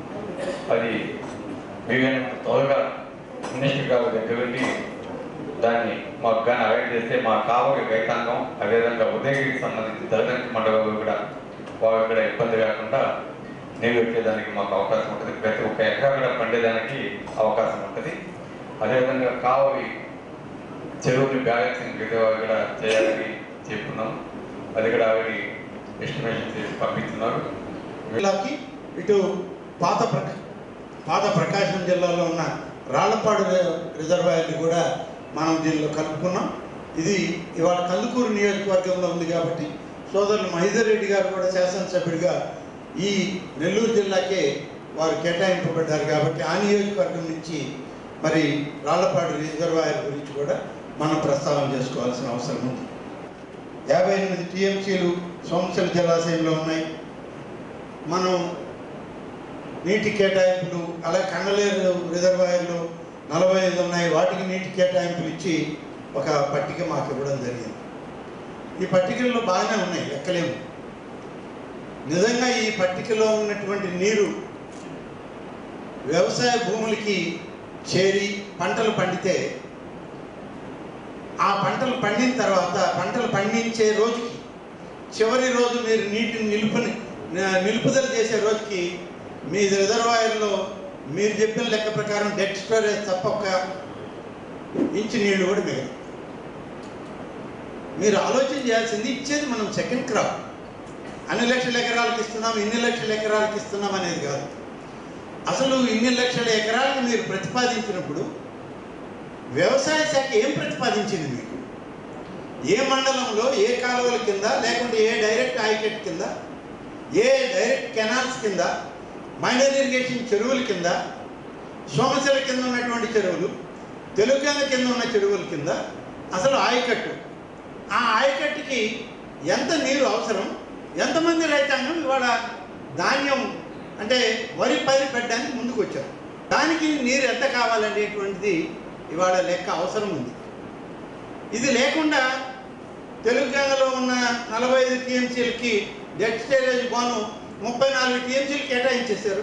అది వీలైనంత త్వరగా మినిస్టర్ గారి దగ్గర నుండి దాన్ని మాకు కానీ అవాయిడ్ చేస్తే మా కావలి రైతాంగం అదేవిధంగా ఉదయగిరికి సంబంధించి దళిత మండలంలో కూడా వారు కూడా ఇబ్బంది కాకుండా నీళ్ళు వచ్చేదానికి మాకు అవకాశం ఉంటుంది ప్రతి ఒక్క ఎకరా కూడా పండేదానికి అవకాశం ఉంటుంది అదేవిధంగా కావలి చెరువుని బ్యాలెన్సింగ్ రిజర్వ్ కూడా చేయాలని చెప్పుకున్నాం అది కూడా ఆల్రెడీ ఎస్టిమేషన్ చేసి పంపిస్తున్నారు జిల్లాకి ఇటు పాత ప్రక పాత ప్రకాశం జిల్లాలో ఉన్న రాళ్లపాడు రి- రిజర్వాయర్ని కూడా మనం దీనిలో కలుపుకున్నాం ఇది ఇవాళ కందుకూరు నియోజకవర్గంలో ఉంది కాబట్టి సోదరులు మహేందర్ రెడ్డి గారు కూడా శాసనసభ్యుడిగా ఈ నెల్లూరు జిల్లాకే వారు కేటాయింపబడ్డారు కాబట్టి ఆ నియోజకవర్గం నుంచి మరి రాళ్లపాడు రిజర్వాయర్ గురించి కూడా మనం ప్రస్తావన చేసుకోవాల్సిన అవసరం ఉంది యాభై ఎనిమిది టీఎంసీలు సోమశిల జలాశయంలో ఉన్నాయి మనం నీటి కేటాయింపులు అలాగే కండలేరు రిజర్వాయర్లో నలభై ఐదు ఉన్నాయి వాటికి నీటి కేటాయింపులు ఇచ్చి ఒక పట్టిక మాకు ఇవ్వడం జరిగింది ఈ పట్టికల్లో బాగానే ఉన్నాయి లెక్కలేము నిజంగా ఈ పట్టికలో ఉన్నటువంటి నీరు వ్యవసాయ భూములకి చేరి పంటలు పండితే ఆ పంటలు పండిన తర్వాత పంటలు పండించే రోజుకి చివరి రోజు మీరు నీటిని నిలుపుని నిలుపుదల చేసే రోజుకి మీ రిజర్వాయర్లో మీరు చెప్పిన లెక్క ప్రకారం డెట్ స్టోరేజ్ తప్ప ఒక ఇంచు నీళ్లు కూడా మిగలదు మీరు ఆలోచన చేయాల్సింది ఇచ్చేది మనం సెకండ్ క్రాప్ అన్ని లక్షల ఎకరాలకు ఇస్తున్నాం ఇన్ని లక్షల ఎకరాలకు ఇస్తున్నాం అనేది కాదు అసలు ఇన్ని లక్షల ఎకరాలను మీరు ప్రతిపాదించినప్పుడు వ్యవసాయ శాఖ ఏం ప్రతిపాదించింది మీకు ఏ మండలంలో ఏ కాలువల కింద లేకుంటే ఏ డైరెక్ట్ ఆయకెట్ కింద ఏ డైరెక్ట్ కెనాల్స్ కింద మైనర్ ఇరిగేషన్ చెరువుల కింద సోమశిల కింద ఉన్నటువంటి చెరువులు తెలుగంగ కింద ఉన్న చెరువుల కింద అసలు ఆయకట్టు ఆ ఆయకట్టుకి ఎంత నీరు అవసరం ఎంతమంది రైతాంగం ఇవాళ ధాన్యం అంటే వరి పైరు పెట్టడానికి ముందుకు వచ్చారు దానికి నీరు ఎంత కావాలనేటువంటిది ఇవాళ లెక్క అవసరం ఉంది ఇది లేకుండా తెలుగంగలో ఉన్న నలభై ఐదు టీఎంసీలకి డెడ్ స్టేరేజ్ బాను ముప్పై నాలుగు టీఎంసీలు కేటాయించేశారు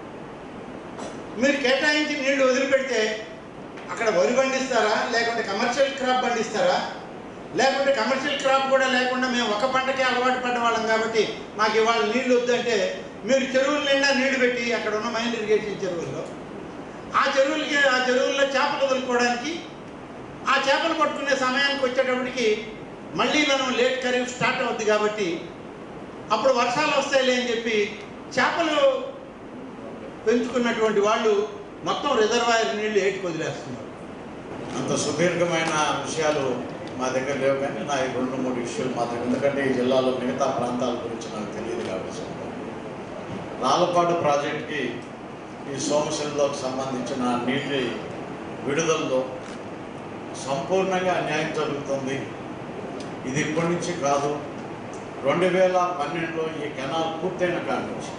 మీరు కేటాయించి నీళ్లు వదిలిపెడితే అక్కడ వరి పండిస్తారా లేకుంటే కమర్షియల్ క్రాప్ పండిస్తారా లేకుంటే కమర్షియల్ క్రాప్ కూడా లేకుండా మేము ఒక పంటకే అలవాటు పడ్డ వాళ్ళం కాబట్టి మాకు ఇవాళ నీళ్లు వద్దంటే మీరు చెరువుల నిండా నీళ్లు పెట్టి అక్కడ ఉన్న మైన్ ఇరిగేషన్ చెరువుల్లో ఆ చెరువులకి ఆ చెరువుల్లో చేపలు వదులుకోవడానికి ఆ చేపలు పట్టుకునే సమయానికి వచ్చేటప్పటికి మళ్ళీ మనం లేట్ ఖరీఫ్ స్టార్ట్ అవుద్ది కాబట్టి అప్పుడు వర్షాలు వస్తాయిలే అని చెప్పి చేపలు పెంచుకున్నటువంటి వాళ్ళు మొత్తం రిజర్వాయర్ నీళ్లు ఏటికి వదిలేస్తున్నారు అంత సుదీర్ఘమైన విషయాలు మా దగ్గర లేవు కానీ నా ఈ రెండు మూడు విషయాలు మా దగ్గర ఎందుకంటే ఈ జిల్లాలో మిగతా ప్రాంతాల గురించి నాకు తెలియదు కాబట్టి రాళ్ళపాడు ప్రాజెక్ట్కి ఈ సోమశిలలోకి సంబంధించిన నీటి విడుదలలో సంపూర్ణంగా అన్యాయం జరుగుతుంది ఇది ఇప్పటి నుంచి కాదు రెండు వేల పన్నెండులో ఈ కెనాల్ పూర్తయిన కాడి నుంచి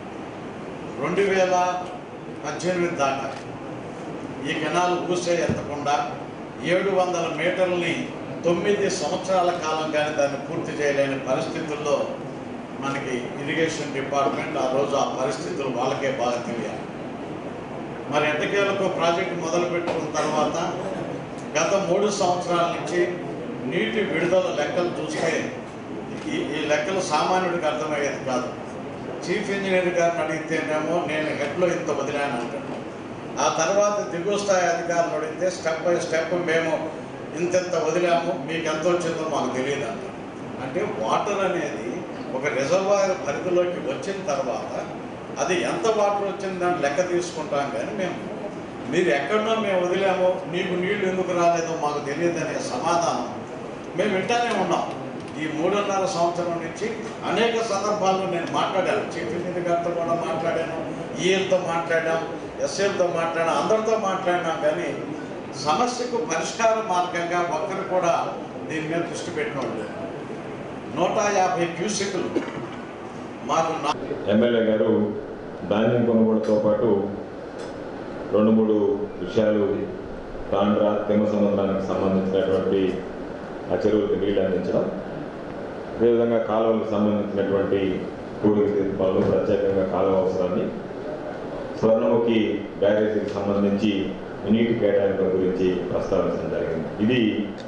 రెండు వేల పద్దెనిమిది దాకా ఈ కెనాల్ ఊసే ఎత్తకుండా ఏడు వందల మీటర్లని తొమ్మిది సంవత్సరాల కాలం కానీ దాన్ని పూర్తి చేయలేని పరిస్థితుల్లో మనకి ఇరిగేషన్ డిపార్ట్మెంట్ ఆ రోజు ఆ పరిస్థితులు వాళ్ళకే బాగా తెలియాలి మరి ఎట్టకేలకు ప్రాజెక్ట్ మొదలు పెట్టుకున్న తర్వాత గత మూడు సంవత్సరాల నుంచి నీటి విడుదల లెక్కలు చూస్తే ఈ ఈ లెక్కలు సామాన్యుడికి అర్థమయ్యేది కాదు చీఫ్ ఇంజనీర్ గారిని అడిగితేనేమో నేను హెడ్లో ఇంత వదిలాను అంటాను ఆ తర్వాత దిగువ స్థాయి అధికారులు అడిగితే స్టెప్ బై స్టెప్ మేము ఇంతెంత వదిలాము మీకు ఎంత వచ్చిందో మాకు తెలియదు అంటారు అంటే వాటర్ అనేది ఒక రిజర్వాయర్ పరిధిలోకి వచ్చిన తర్వాత అది ఎంత వాటర్ వచ్చిందని లెక్క తీసుకుంటాం కానీ మేము మీరు ఎక్కడో మేము వదిలామో నీకు నీళ్లు ఎందుకు రాలేదో మాకు తెలియదు అనే సమాధానం మేము వింటానే ఉన్నాం ఈ మూడున్నర సంవత్సరం నుంచి అనేక సందర్భాల్లో నేను మాట్లాడాను చీఫ్ ఇంజనీర్ గారితో కూడా మాట్లాడాను ఈఎల్తో మాట్లాడాం ఎస్ఎల్తో మాట్లాడాం అందరితో మాట్లాడినాం కానీ సమస్యకు పరిష్కార మార్గంగా ఒక్కరు కూడా దీని మీద దృష్టి పెట్టినోళ్ళు లేరు. నూట యాభై క్యూసెక్లు మాకు నా ఎమ్మెల్యే గారు ధాన్యం కొనుగోలుతో పాటు రెండు మూడు విషయాలు తాండ్రా తిమ్మ సముద్రానికి సంబంధించినటువంటి ఆ చెరువులకు నీళ్లు అందించడం అదేవిధంగా కాలువలకు సంబంధించినటువంటి కూడికి పనులు ప్రత్యేకంగా కాలువ అవసరాన్ని స్వర్ణముఖి బ్యారేజీకి సంబంధించి నీటి కేటాయింపుల గురించి ప్రస్తావించడం జరిగింది ఇది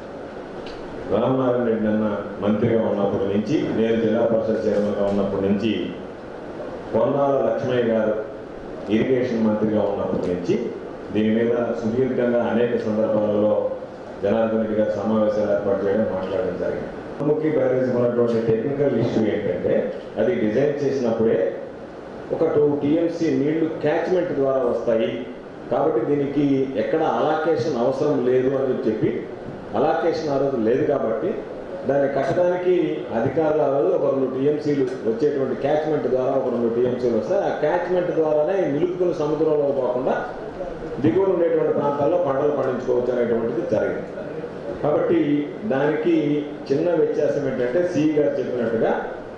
రామనారాయణ రెడ్డి అన్న మంత్రిగా ఉన్నప్పటి నుంచి నేను జిల్లా పరిషత్ చైర్మన్గా ఉన్నప్పటి నుంచి పొన్నాల లక్ష్మయ్య గారు ఇరిగేషన్ మంత్రిగా ఉన్నప్పటి నుంచి దీని మీద సుదీర్ఘంగా అనేక సందర్భాలలో జనార్దన్ రెడ్డి గారు సమావేశాలు ఏర్పాటు చేయడం మాట్లాడడం జరిగింది ముఖ్య బ్యారేజ్ ఉన్నటువంటి టెక్నికల్ ఇష్యూ ఏంటంటే అది డిజైన్ చేసినప్పుడే ఒక టూ టీఎంసీ నీళ్లు క్యాచ్మెంట్ ద్వారా వస్తాయి కాబట్టి దీనికి ఎక్కడ అలాకేషన్ అవసరం లేదు అని చెప్పి అలాకేషన్ ఆ రోజు లేదు కాబట్టి దాన్ని కట్టడానికి అధికారులు ఆ రోజు ఒక రెండు టీఎంసీలు వచ్చేటువంటి క్యాచ్మెంట్ ద్వారా ఒక రెండు టీఎంసీలు వస్తాయి ఆ క్యాచ్మెంట్ ద్వారానే ఈ నిలుపుకుని సముద్రంలో పోకుండా దిగువన ఉండేటువంటి ప్రాంతాల్లో పంటలు పండించుకోవచ్చు అనేటువంటిది జరిగింది కాబట్టి దానికి చిన్న వ్యత్యాసం ఏంటంటే సి గారు చెప్పినట్టుగా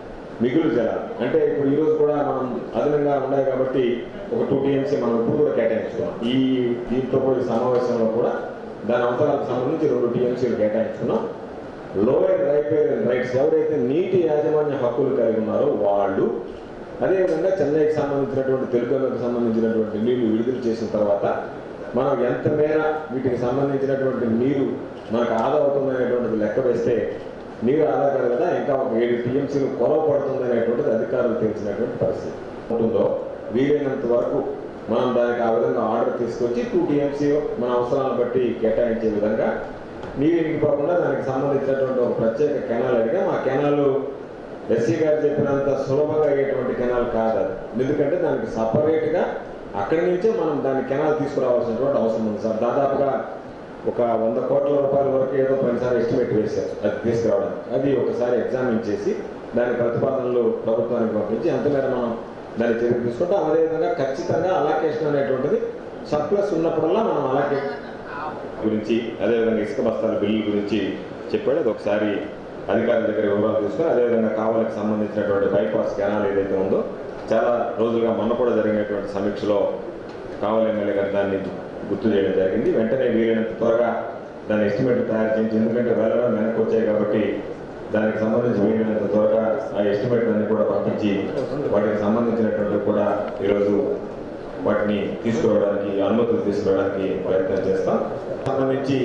మిగులు జలాలు అంటే ఇప్పుడు ఈ రోజు కూడా మనం అదనంగా ఉన్నాయి కాబట్టి ఒక టూ టీఎంసీ మనం ఇప్పుడు కూడా కేటాయించుకున్నాం ఈ దీంట్లో కూడా ఈ సమావేశంలో కూడా దాని అవసరాలకు సంబంధించి రెండు టీఎంసీలు కేటాయించుకున్నాం లోయర్ రైపేరియన్ రైట్స్ ఎవరైతే నీటి యాజమాన్య హక్కులు కలిగి ఉన్నారో వాళ్ళు అదేవిధంగా చెన్నైకి సంబంధించినటువంటి తెలుగులకు సంబంధించినటువంటి నీళ్లు విడుదల చేసిన తర్వాత మనం ఎంత మేర వీటికి సంబంధించినటువంటి నీరు మనకు ఆదా అవుతుందనేటువంటిది లెక్క వేస్తే నీరు ఆదా కాదు కదా ఇంకా ఒక ఏడు టీఎంసీలు కొరవ పడుతుంది అనేటువంటిది అధికారులు తెలిసినటువంటి పరిస్థితి ఉంటుందో వీలైనంత వరకు మనం దానికి ఆ విధంగా ఆర్డర్ తీసుకొచ్చి టూ టీఎంసీ మన అవసరాలను బట్టి కేటాయించే విధంగా నీరు ఇంకిపోకుండా దానికి సంబంధించినటువంటి ఒక ప్రత్యేక కెనాల్ అడిగా మా కెనాలు ఎస్సీ గారు చెప్పినంత సులభంగా అయ్యేటువంటి కెనాల్ కాదు అది ఎందుకంటే దానికి సపరేట్గా అక్కడి నుంచే మనం దాని కెనాల్ తీసుకురావాల్సినటువంటి అవసరం ఉంది సార్ దాదాపుగా ఒక వంద కోట్ల రూపాయల వరకు ఏదో పోయినసారి ఎస్టిమేట్ వేశారు అది తీసుకురావడానికి అది ఒకసారి ఎగ్జామిన్ చేసి దాని ప్రతిపాదనలు ప్రభుత్వానికి పంపించి ఎంత మేర మనం దాన్ని చర్య తీసుకుంటాం అదేవిధంగా ఖచ్చితంగా అలాకేషన్ అనేటువంటిది సర్ప్లస్ ఉన్నప్పుడల్లా మనం అలాకే గురించి అదేవిధంగా ఇసుక బస్తాల బిల్లు గురించి చెప్పాడు అది ఒకసారి అధికారుల దగ్గర వివరాలు తీసుకొని అదేవిధంగా కావాలకు సంబంధించినటువంటి బైపాస్ కెనాల్ ఏదైతే ఉందో చాలా రోజులుగా మొన్న కూడా జరిగినటువంటి సమీక్షలో కావాలి ఎమ్మెల్యే గారు దాన్ని గుర్తు చేయడం జరిగింది వెంటనే వీలైనంత త్వరగా దాని ఎస్టిమేట్ తయారు చేయించి ఎందుకంటే వేల వేల వెనక్కి వచ్చాయి కాబట్టి దానికి సంబంధించి వీలైనంత త్వరగా ఆ ఎస్టిమేట్ అన్ని కూడా పంపించి వాటికి సంబంధించినటువంటి కూడా ఈరోజు వాటిని తీసుకురావడానికి అనుమతులు తీసుకురావడానికి ప్రయత్నం చేస్తాం సంబంధించి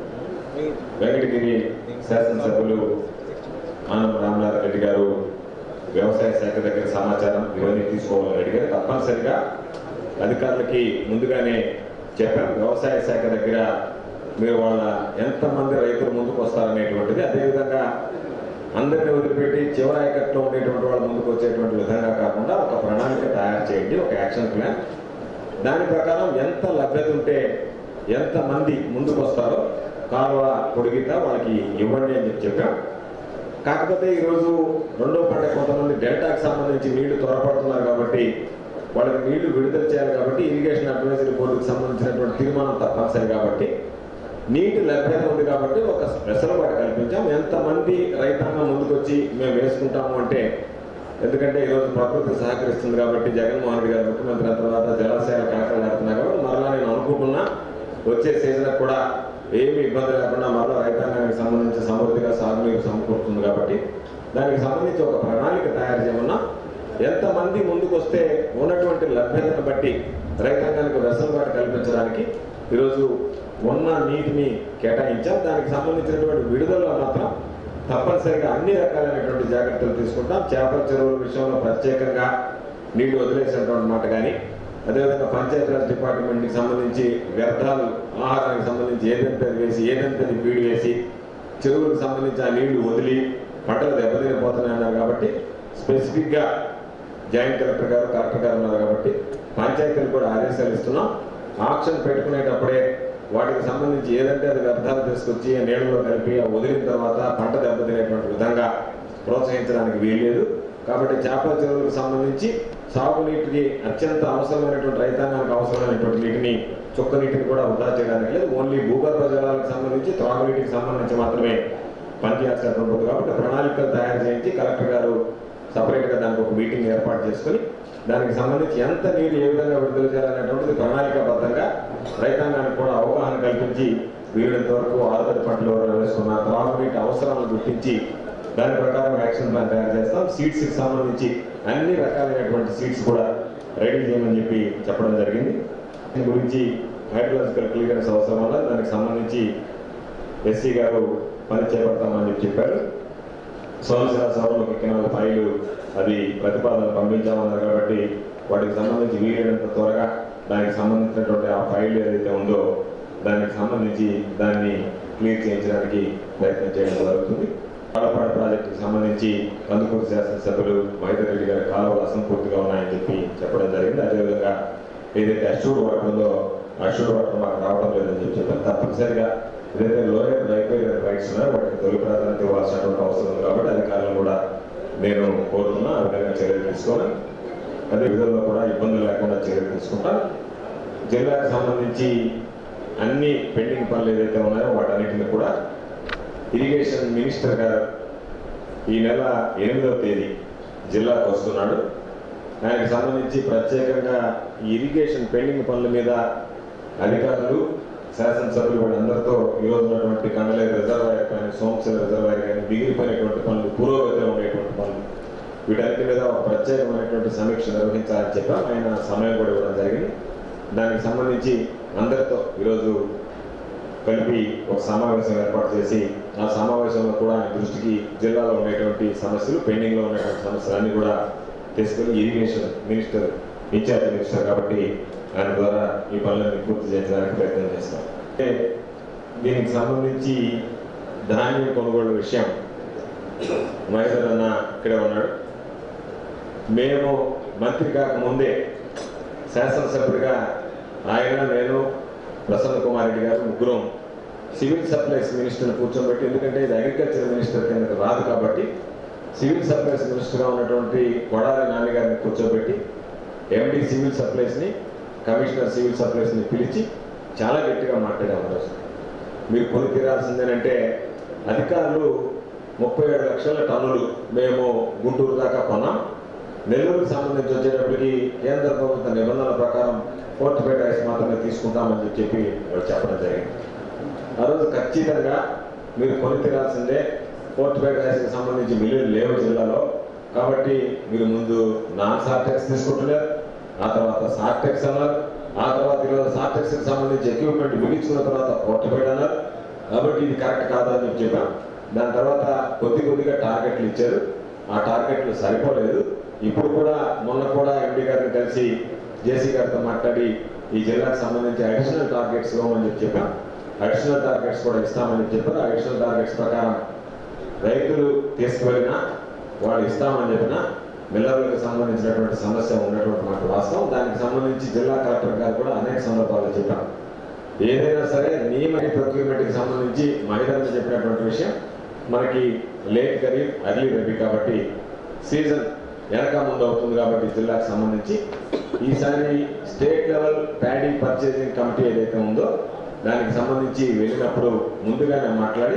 వెంకటగిరి శాసనసభ్యులు ఆనం రామనాథ్ రెడ్డి గారు వ్యవసాయ శాఖ దగ్గర సమాచారం ఇవన్నీ తీసుకోవాలని అడిగారు తప్పనిసరిగా అధికారులకి ముందుగానే చెప్పాం వ్యవసాయ శాఖ దగ్గర మీరు వాళ్ళ ఎంతమంది రైతులు ముందుకు వస్తారనేటువంటిది అదేవిధంగా అందరిని వదిలిపెట్టి చివరి ఆయకట్లో ఉండేటువంటి వాళ్ళు ముందుకు వచ్చేటువంటి విధంగా కాకుండా ఒక ప్రణాళిక తయారు చేయండి ఒక యాక్షన్ ప్లాన్ దాని ప్రకారం ఎంత లభ్యత ఉంటే ఎంతమంది ముందుకు వస్తారో కాలువ పొడిగిత వాళ్ళకి ఇవ్వండి అని చెప్పి చెప్పాం కాకపోతే ఈరోజు రెండో పంట కొంతమంది డెల్టాకు సంబంధించి నీళ్లు త్వరపడుతున్నారు కాబట్టి వాళ్ళకి నీళ్లు విడుదల చేయాలి కాబట్టి ఇరిగేషన్ అడ్వైజరీ బోర్డుకి సంబంధించినటువంటి తీర్మానం తప్పనిసరి కాబట్టి నీటి లభ్యత ఉంది కాబట్టి ఒక వెసలుబాటు కల్పించాం ఎంతమంది రైతాంగం ముందుకు వచ్చి మేము వేసుకుంటాము అంటే ఎందుకంటే ఈరోజు ప్రకృతి సహకరిస్తుంది కాబట్టి జగన్మోహన్ రెడ్డి గారు ముఖ్యమంత్రి అయిన తర్వాత జలాశయాలు కాకలాడుతున్నాయి కాబట్టి మరలా నేను అనుకుంటున్నా వచ్చే సీజన్ కూడా ఏమీ ఇబ్బంది లేకుండా మరలా రైతాంగానికి సంబంధించి సమృద్ధిగా సాగునీరు సమకూరుతుంది కాబట్టి దానికి సంబంధించి ఒక ప్రణాళిక తయారు చేయమన్నా ఎంతమంది ముందుకు వస్తే ఉన్నటువంటి లభ్యతను బట్టి రైతాంగానికి వెసులుబాటు కల్పించడానికి ఈరోజు ఉన్న నీటిని కేటాయించాం దానికి సంబంధించినటువంటి విడుదలలో మాత్రం తప్పనిసరిగా అన్ని రకాలైనటువంటి జాగ్రత్తలు తీసుకుంటాం చేపల చెరువుల విషయంలో ప్రత్యేకంగా నీళ్లు వదిలేసినటువంటి మాట కానీ అదేవిధంగా పంచాయతీరాజ్ డిపార్ట్మెంట్కి సంబంధించి వ్యర్థాలు ఆహారానికి సంబంధించి ఏదంటే అది వేసి ఏదంటే అది ఫీడ్ వేసి చెరువులకు సంబంధించి ఆ నీళ్లు వదిలి పంటలు దెబ్బతినిపోతున్నాయి అన్నారు కాబట్టి స్పెసిఫిక్గా జాయింట్ కలెక్టర్ గారు కలెక్టర్ గారు ఉన్నారు కాబట్టి పంచాయతీలు కూడా ఆదేశాలు ఇస్తున్నాం ఆక్షన్ పెట్టుకునేటప్పుడే వాటికి సంబంధించి ఏదంటే అది వ్యర్థాలు తీసుకొచ్చి ఆ నీళ్ళలో కలిపి ఆ వదిలిన తర్వాత పంట దెబ్బతినేటువంటి విధంగా ప్రోత్సహించడానికి వీల్లేదు కాబట్టి చేపల చెరువులకు సంబంధించి సాగునీటికి అత్యంత అవసరమైనటువంటి రైతాంగానికి అవసరమైనటువంటి నీటిని చుక్క నీటిని కూడా వృధా చేయడానికి లేదు ఓన్లీ భూగర్భ జలాలకు సంబంధించి త్రాగునీటికి సంబంధించి మాత్రమే పనిచేయాల్సినటువంటి ఉంటుంది కాబట్టి ప్రణాళికలు తయారు చేయించి కలెక్టర్ గారు సపరేట్గా దానికి ఒక మీటింగ్ ఏర్పాటు చేసుకొని దానికి సంబంధించి ఎంత నీరు ఏ విధంగా విడుదల చేయాలనేటువంటిది ప్రణాళికాబద్ధంగా రైతాంగానికి కూడా అవగాహన కల్పించి వీలైనంత వరకు ఆరుతడి పంటలు ఎవరైనా వేసుకున్న త్రాగునీటి అవసరాలను గుర్తించి దాని ప్రకారం యాక్షన్ ప్లాన్ తయారు చేస్తాం సీడ్స్కి సంబంధించి అన్ని రకాలైనటువంటి సీడ్స్ కూడా రెడీ చేయమని చెప్పి చెప్పడం జరిగింది దీని గురించి హైడ్రలాజికల్ క్లియరెన్స్ అవసరం వల్ల దానికి సంబంధించి ఎస్సీ గారు పని చేపడతామని చెప్పి చెప్పారు సోమశిల సభలోకి కెనాల్ ఫైలు అది ప్రతిపాదన పంపించామన్నారు కాబట్టి వాటికి సంబంధించి వీలైనంత త్వరగా దానికి సంబంధించినటువంటి ఆ ఫైల్ ఏదైతే ఉందో దానికి సంబంధించి దాన్ని క్లియర్ చేయించడానికి ప్రయత్నం చేయడం జరుగుతుంది పాలపాడ ప్రాజెక్టుకి సంబంధించి కందుకూరు శాసనసభ్యులు మహేందర్ రెడ్డి గారి కాలువలు అసంపూర్తిగా ఉన్నాయని చెప్పి చెప్పడం జరిగింది అదేవిధంగా ఏదైతే అష్యూర్డ్ వాటర్ ఉందో అష్యూర్డ్ వాటర్ మాకు రావడం లేదని చెప్పి చెప్పారు తప్పనిసరిగా ఏదైతే లోయర్ రైపేరియర్ రైట్స్ ఉన్నాయో వాటికి తొలి ప్రాధాన్యత ఇవ్వాల్సినటువంటి అవసరం ఉంది కాబట్టి అధికారులను కూడా నేను కోరుతున్నా ఆ విధంగా చర్యలు తీసుకోవాలి అదే విధంగా కూడా ఇబ్బందులు లేకుండా చర్యలు తీసుకుంటాను జిల్లాకు సంబంధించి అన్ని పెండింగ్ పనులు ఏదైతే ఉన్నాయో వాటన్నిటిని కూడా ఇరిగేషన్ మినిస్టర్ గారు ఈ నెల ఎనిమిదవ తేదీ జిల్లాకు వస్తున్నాడు దానికి సంబంధించి ప్రత్యేకంగా ఈ ఇరిగేషన్ పెండింగ్ పనుల మీద అధికారులు శాసనసభ్యులు వాళ్ళందరితో ఈరోజు ఉన్నటువంటి కండలేరు రిజర్వాయర్ కానీ సోమశిల రిజర్వాయర్ కానీ మిగిలిపోయినటువంటి పనులు పురోగతిలో ఉండేటువంటి పనులు వీటన్నిటి మీద ఒక ప్రత్యేకమైనటువంటి సమీక్ష నిర్వహించాలని చెప్పాం ఆయన సమయం కూడా ఇవ్వడం జరిగింది దానికి సంబంధించి అందరితో ఈరోజు కలిపి ఒక సమావేశం ఏర్పాటు చేసి ఆ సమావేశంలో కూడా ఆయన దృష్టికి జిల్లాలో ఉండేటువంటి సమస్యలు పెండింగ్లో ఉన్నటువంటి సమస్యలన్నీ కూడా తీసుకొని ఇరిగేషన్ మినిస్టర్ ఇన్ఛార్జ్ మినిస్టర్ కాబట్టి ఆయన ద్వారా ఈ పనులను పూర్తి చేయడానికి ప్రయత్నం చేస్తాం అంటే దీనికి సంబంధించి ధాన్యం కొనుగోలు విషయం మహేందర్ అన్న ఇక్కడే ఉన్నాడు మేము మంత్రి కాకముందే శాసనసభ్యుడిగా ఆయన నేను ప్రసన్న కుమార్ రెడ్డి గారు ముగ్గురం సివిల్ సప్లైస్ మినిస్టర్ని కూర్చోబెట్టి ఎందుకంటే ఇది అగ్రికల్చర్ మినిస్టర్ కిందకి రాదు కాబట్టి సివిల్ సప్లైస్ మినిస్టర్గా ఉన్నటువంటి కొడాలి నాని గారిని కూర్చోబెట్టి ఎండి సివిల్ సప్లైస్ని కమిషనర్ సివిల్ సప్లైస్ని పిలిచి చాలా గట్టిగా మాట్లాడాము ఆ రోజు మీరు కొని తీరాల్సిందేనంటే అధికారులు ముప్పై ఏడు లక్షల టన్నులు మేము గుంటూరు దాకా కొన్నాం నెల్లూరుకు సంబంధించి వచ్చేటప్పటికి కేంద్ర ప్రభుత్వ నిబంధనల ప్రకారం ఫోర్టిఫైడ్ రైస్ మాత్రమే తీసుకుంటామని చెప్పి వాళ్ళు చెప్పడం జరిగింది ఆ రోజు ఖచ్చితంగా మీరు కొని తీరాల్సిందే ఫోర్టిఫైడ్ రైస్కి సంబంధించి మిల్లులు లేవు జిల్లాలో కాబట్టి మీరు ముందు నాన్ సార్టెక్స్ తీసుకుంటున్నారు ఆ తర్వాత సార్టెక్స్ అన్నారు ఆ తర్వాత ఈరోజు సార్టెక్స్కి సంబంధించి ఎక్విప్మెంట్ బిగించుకున్న తర్వాత ఫోర్టిఫైడ్ అన్నారు కాబట్టి ఇది కరెక్ట్ కాదని చెప్పి చెప్పాం దాని తర్వాత కొద్ది కొద్దిగా టార్గెట్లు ఇచ్చారు ఆ టార్గెట్లు సరిపోలేదు ఇప్పుడు కూడా మొన్న కూడా ఎండి గారిని కలిసి జేసీ గారితో మాట్లాడి ఈ జిల్లాకు సంబంధించి అడిషనల్ టార్గెట్స్ ఇవ్వమని చెప్పి చెప్పాం అడిషనల్ టార్గెట్స్ కూడా ఇస్తామని చెప్పారు ఆ అడిషనల్ టార్గెట్స్ ప్రకారం రైతులు తీసుకువెళ్ళినా వాళ్ళు ఇస్తామని చెప్పిన మిల్లర్లకు సంబంధించినటువంటి సమస్య ఉన్నటువంటి మాట వాస్తవం దానికి సంబంధించి జిల్లా కలెక్టర్ గారు కూడా అనేక సందర్భాల్లో చెప్పారు ఏదైనా సరే నియమ ప్రొక్యూర్మెంట్కి సంబంధించి మహిళలు చెప్పినటువంటి విషయం మనకి లేట్ ఖరీఫ్ అర్లీ రబీ కాబట్టి సీజన్ వెనక ముందు అవుతుంది కాబట్టి జిల్లాకు సంబంధించి ఈసారి state level paddy purchasing committee ఏదైతే ఉందో దానికి సంబంధించి వెళ్ళినప్పుడు ముందుగానే మాట్లాడి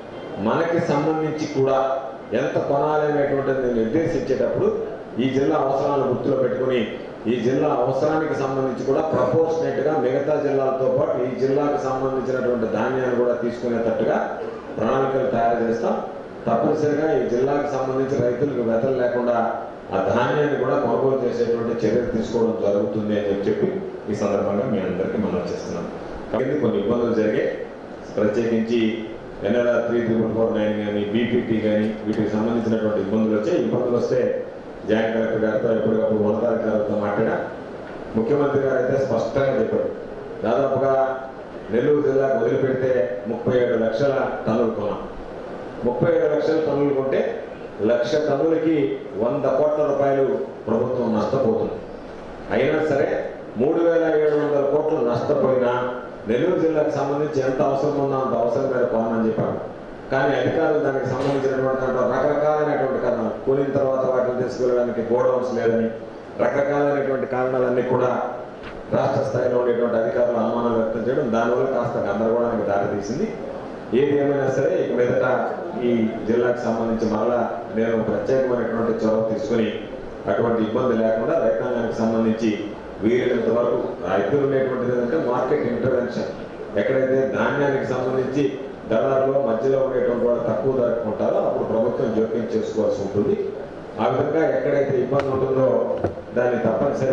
మనకి సంబంధించి కూడా ఎంత కొనాలి అనేటువంటిది నిర్దేశించేటప్పుడు ఈ జిల్లా అవసరాలను గుర్తులో పెట్టుకుని ఈ జిల్లా అవసరానికి సంబంధించి కూడా ప్రపోర్షనేట్ గా మిగతా జిల్లాలతో పాటు ఈ జిల్లాకు సంబంధించినటువంటి ధాన్యాన్ని కూడా తీసుకునేటట్టుగా ప్రణాళికలు తయారు చేస్తాం తప్పనిసరిగా ఈ జిల్లాకు సంబంధించి రైతులకు వెతలు లేకుండా ఆ ధాన్యాన్ని కూడా కొనుగోలు చేసేటువంటి చర్యలు తీసుకోవడం జరుగుతుంది అని చెప్పి చెప్పి ఈ సందర్భంగా మీ అందరికీ మనం చేస్తున్నాం కాబట్టి కొన్ని ఇబ్బందులు జరిగాయి ప్రత్యేకించి NLR three triple four nine కానీ బీపీటీ కానీ వీటికి సంబంధించినటువంటి ఇబ్బందులు వచ్చాయి ఇబ్బందులు వస్తే జాయింట్ కలెక్టర్ గారితో ఎప్పటికప్పుడు ఉన్నతాధికారులతో మాట్లాడా ముఖ్యమంత్రి గారు అయితే స్పష్టంగా చెప్పారు దాదాపుగా నెల్లూరు జిల్లాకు వదిలిపెడితే ముప్పై ఏడు లక్షల టన్నులు కొన్నాం ముప్పై ఏడు లక్షల టన్నులు కొంటే లక్ష టన్నులకి వంద కోట్ల రూపాయలు ప్రభుత్వం నష్టపోతుంది అయినా సరే మూడు వేల ఏడు వందల కోట్లు నష్టపోయినా నెల్లూరు జిల్లాకు సంబంధించి ఎంత అవసరం ఉందో అంత అవసరం మీద కొనమని చెప్పారు కానీ అధికారులు దానికి సంబంధించినటువంటి దాంట్లో రకరకాలైనటువంటి కారణాలు కూలిన తర్వాత వాటిని తీసుకెళ్ళడానికి గోడౌన్స్ లేదని రకరకాలైనటువంటి కారణాలన్నీ కూడా రాష్ట్ర స్థాయిలో ఉండేటువంటి అధికారులు అనుమానాలు వ్యక్తం చేయడం దానివల్ల కాస్త గందరగోళానికి దారితీసింది ఏది ఏమైనా సరే ఇక మీదట ఈ జిల్లాకు సంబంధించి మరలా నేను ప్రత్యేకమైనటువంటి చొరవ తీసుకుని అటువంటి ఇబ్బంది లేకుండా రైతాంగానికి సంబంధించి వీలైనంత వరకు రైతులు ఉండేటువంటిది ఏంటంటే మార్కెట్ ఇంటర్వెన్షన్ ఎక్కడైతే ధాన్యానికి సంబంధించి దళారులో మధ్యలో ఉండేటువంటి వాళ్ళు తక్కువ ధరకు ఉంటారో అప్పుడు ప్రభుత్వం జోక్యం చేసుకోవాల్సి ఉంటుంది ఆ విధంగా ఎక్కడైతే ఇబ్బంది ఉంటుందో దాన్ని తప్పనిసరి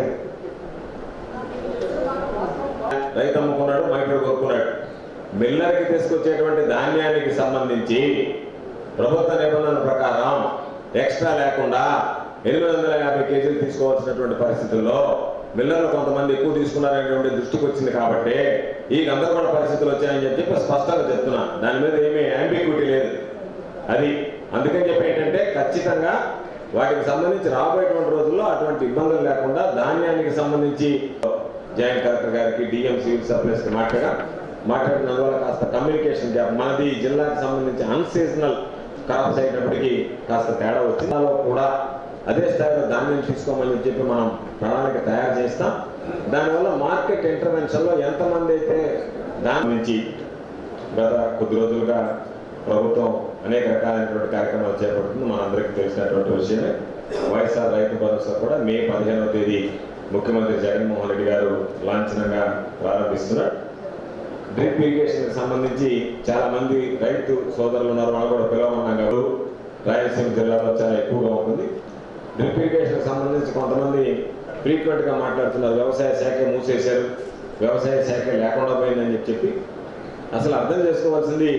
రైతు అమ్ముకున్నాడు మైక్రో కొనుక్కున్నాడు మిల్లర్కి తీసుకొచ్చేటువంటి ధాన్యానికి సంబంధించి ప్రభుత్వ నిబంధనల ప్రకారం ఎక్స్ట్రా లేకుండా ఎనిమిది వందల యాభై కేజీలు తీసుకోవాల్సినటువంటి పరిస్థితుల్లో మిల్లర్లు కొంతమంది ఎక్కువ తీసుకున్నారనేటువంటి దృష్టికి వచ్చింది కాబట్టి ఈ గందరగోళ పరిస్థితులు వచ్చాయని చెప్పి స్పష్టంగా చెప్తున్నా దాని మీద ఏమీ యాంబిక్యూటీ లేదు అది అందుకని చెప్పి ఏంటంటే ఖచ్చితంగా వాటికి సంబంధించి రాబోయేటువంటి రోజుల్లో అటువంటి ఇబ్బందులు లేకుండా ధాన్యానికి సంబంధించి జాయింట్ కలెక్టర్ గారికి డిఎం సివిల్ సప్లైస్కి మాట్లాడా మాట్లాడినందువల్ల కాస్త కమ్యూనికేషన్ గ్యాప్ మనది ఈ జిల్లాకు సంబంధించి అన్సీజనల్ క్రాప్స్ అయినప్పటికీ కాస్త తేడా వచ్చింది దానిలో కూడా అదే స్థాయిలో ధాన్యం తీసుకోమని చెప్పి మనం ప్రణాళిక తయారు చేస్తాం దానివల్ల మార్కెట్ ఇంటర్వెన్షన్లో ఎంతమంది అయితే దాని నుంచి గత కొద్ది రోజులుగా ప్రభుత్వం అనేక రకాలైనటువంటి కార్యక్రమాలు చేపడుతుంది మనందరికీ తెలిసినటువంటి విషయమే వైఎస్ఆర్ రైతు భరోసా కూడా మే పదిహేనవ తేదీ ముఖ్యమంత్రి జగన్మోహన్ రెడ్డి గారు లాంఛనంగా ప్రారంభిస్తున్నారు డ్రిప్ ఇరిగేషన్ సంబంధించి చాలా మంది రైతు సోదరులు ఉన్నారు వాళ్ళు కూడా పిలవమన్నాం కాదు రాయలసీమ జిల్లాలో చాలా ఎక్కువగా ఉంటుంది డ్రిప్ ఇరిగేషన్ సంబంధించి కొంతమంది ఫ్రీక్వెంట్ గా మాట్లాడుతున్నారు వ్యవసాయ శాఖ మూసేశారు వ్యవసాయ శాఖ లేకుండా పోయిందని చెప్పి చెప్పి అసలు అర్థం చేసుకోవాల్సింది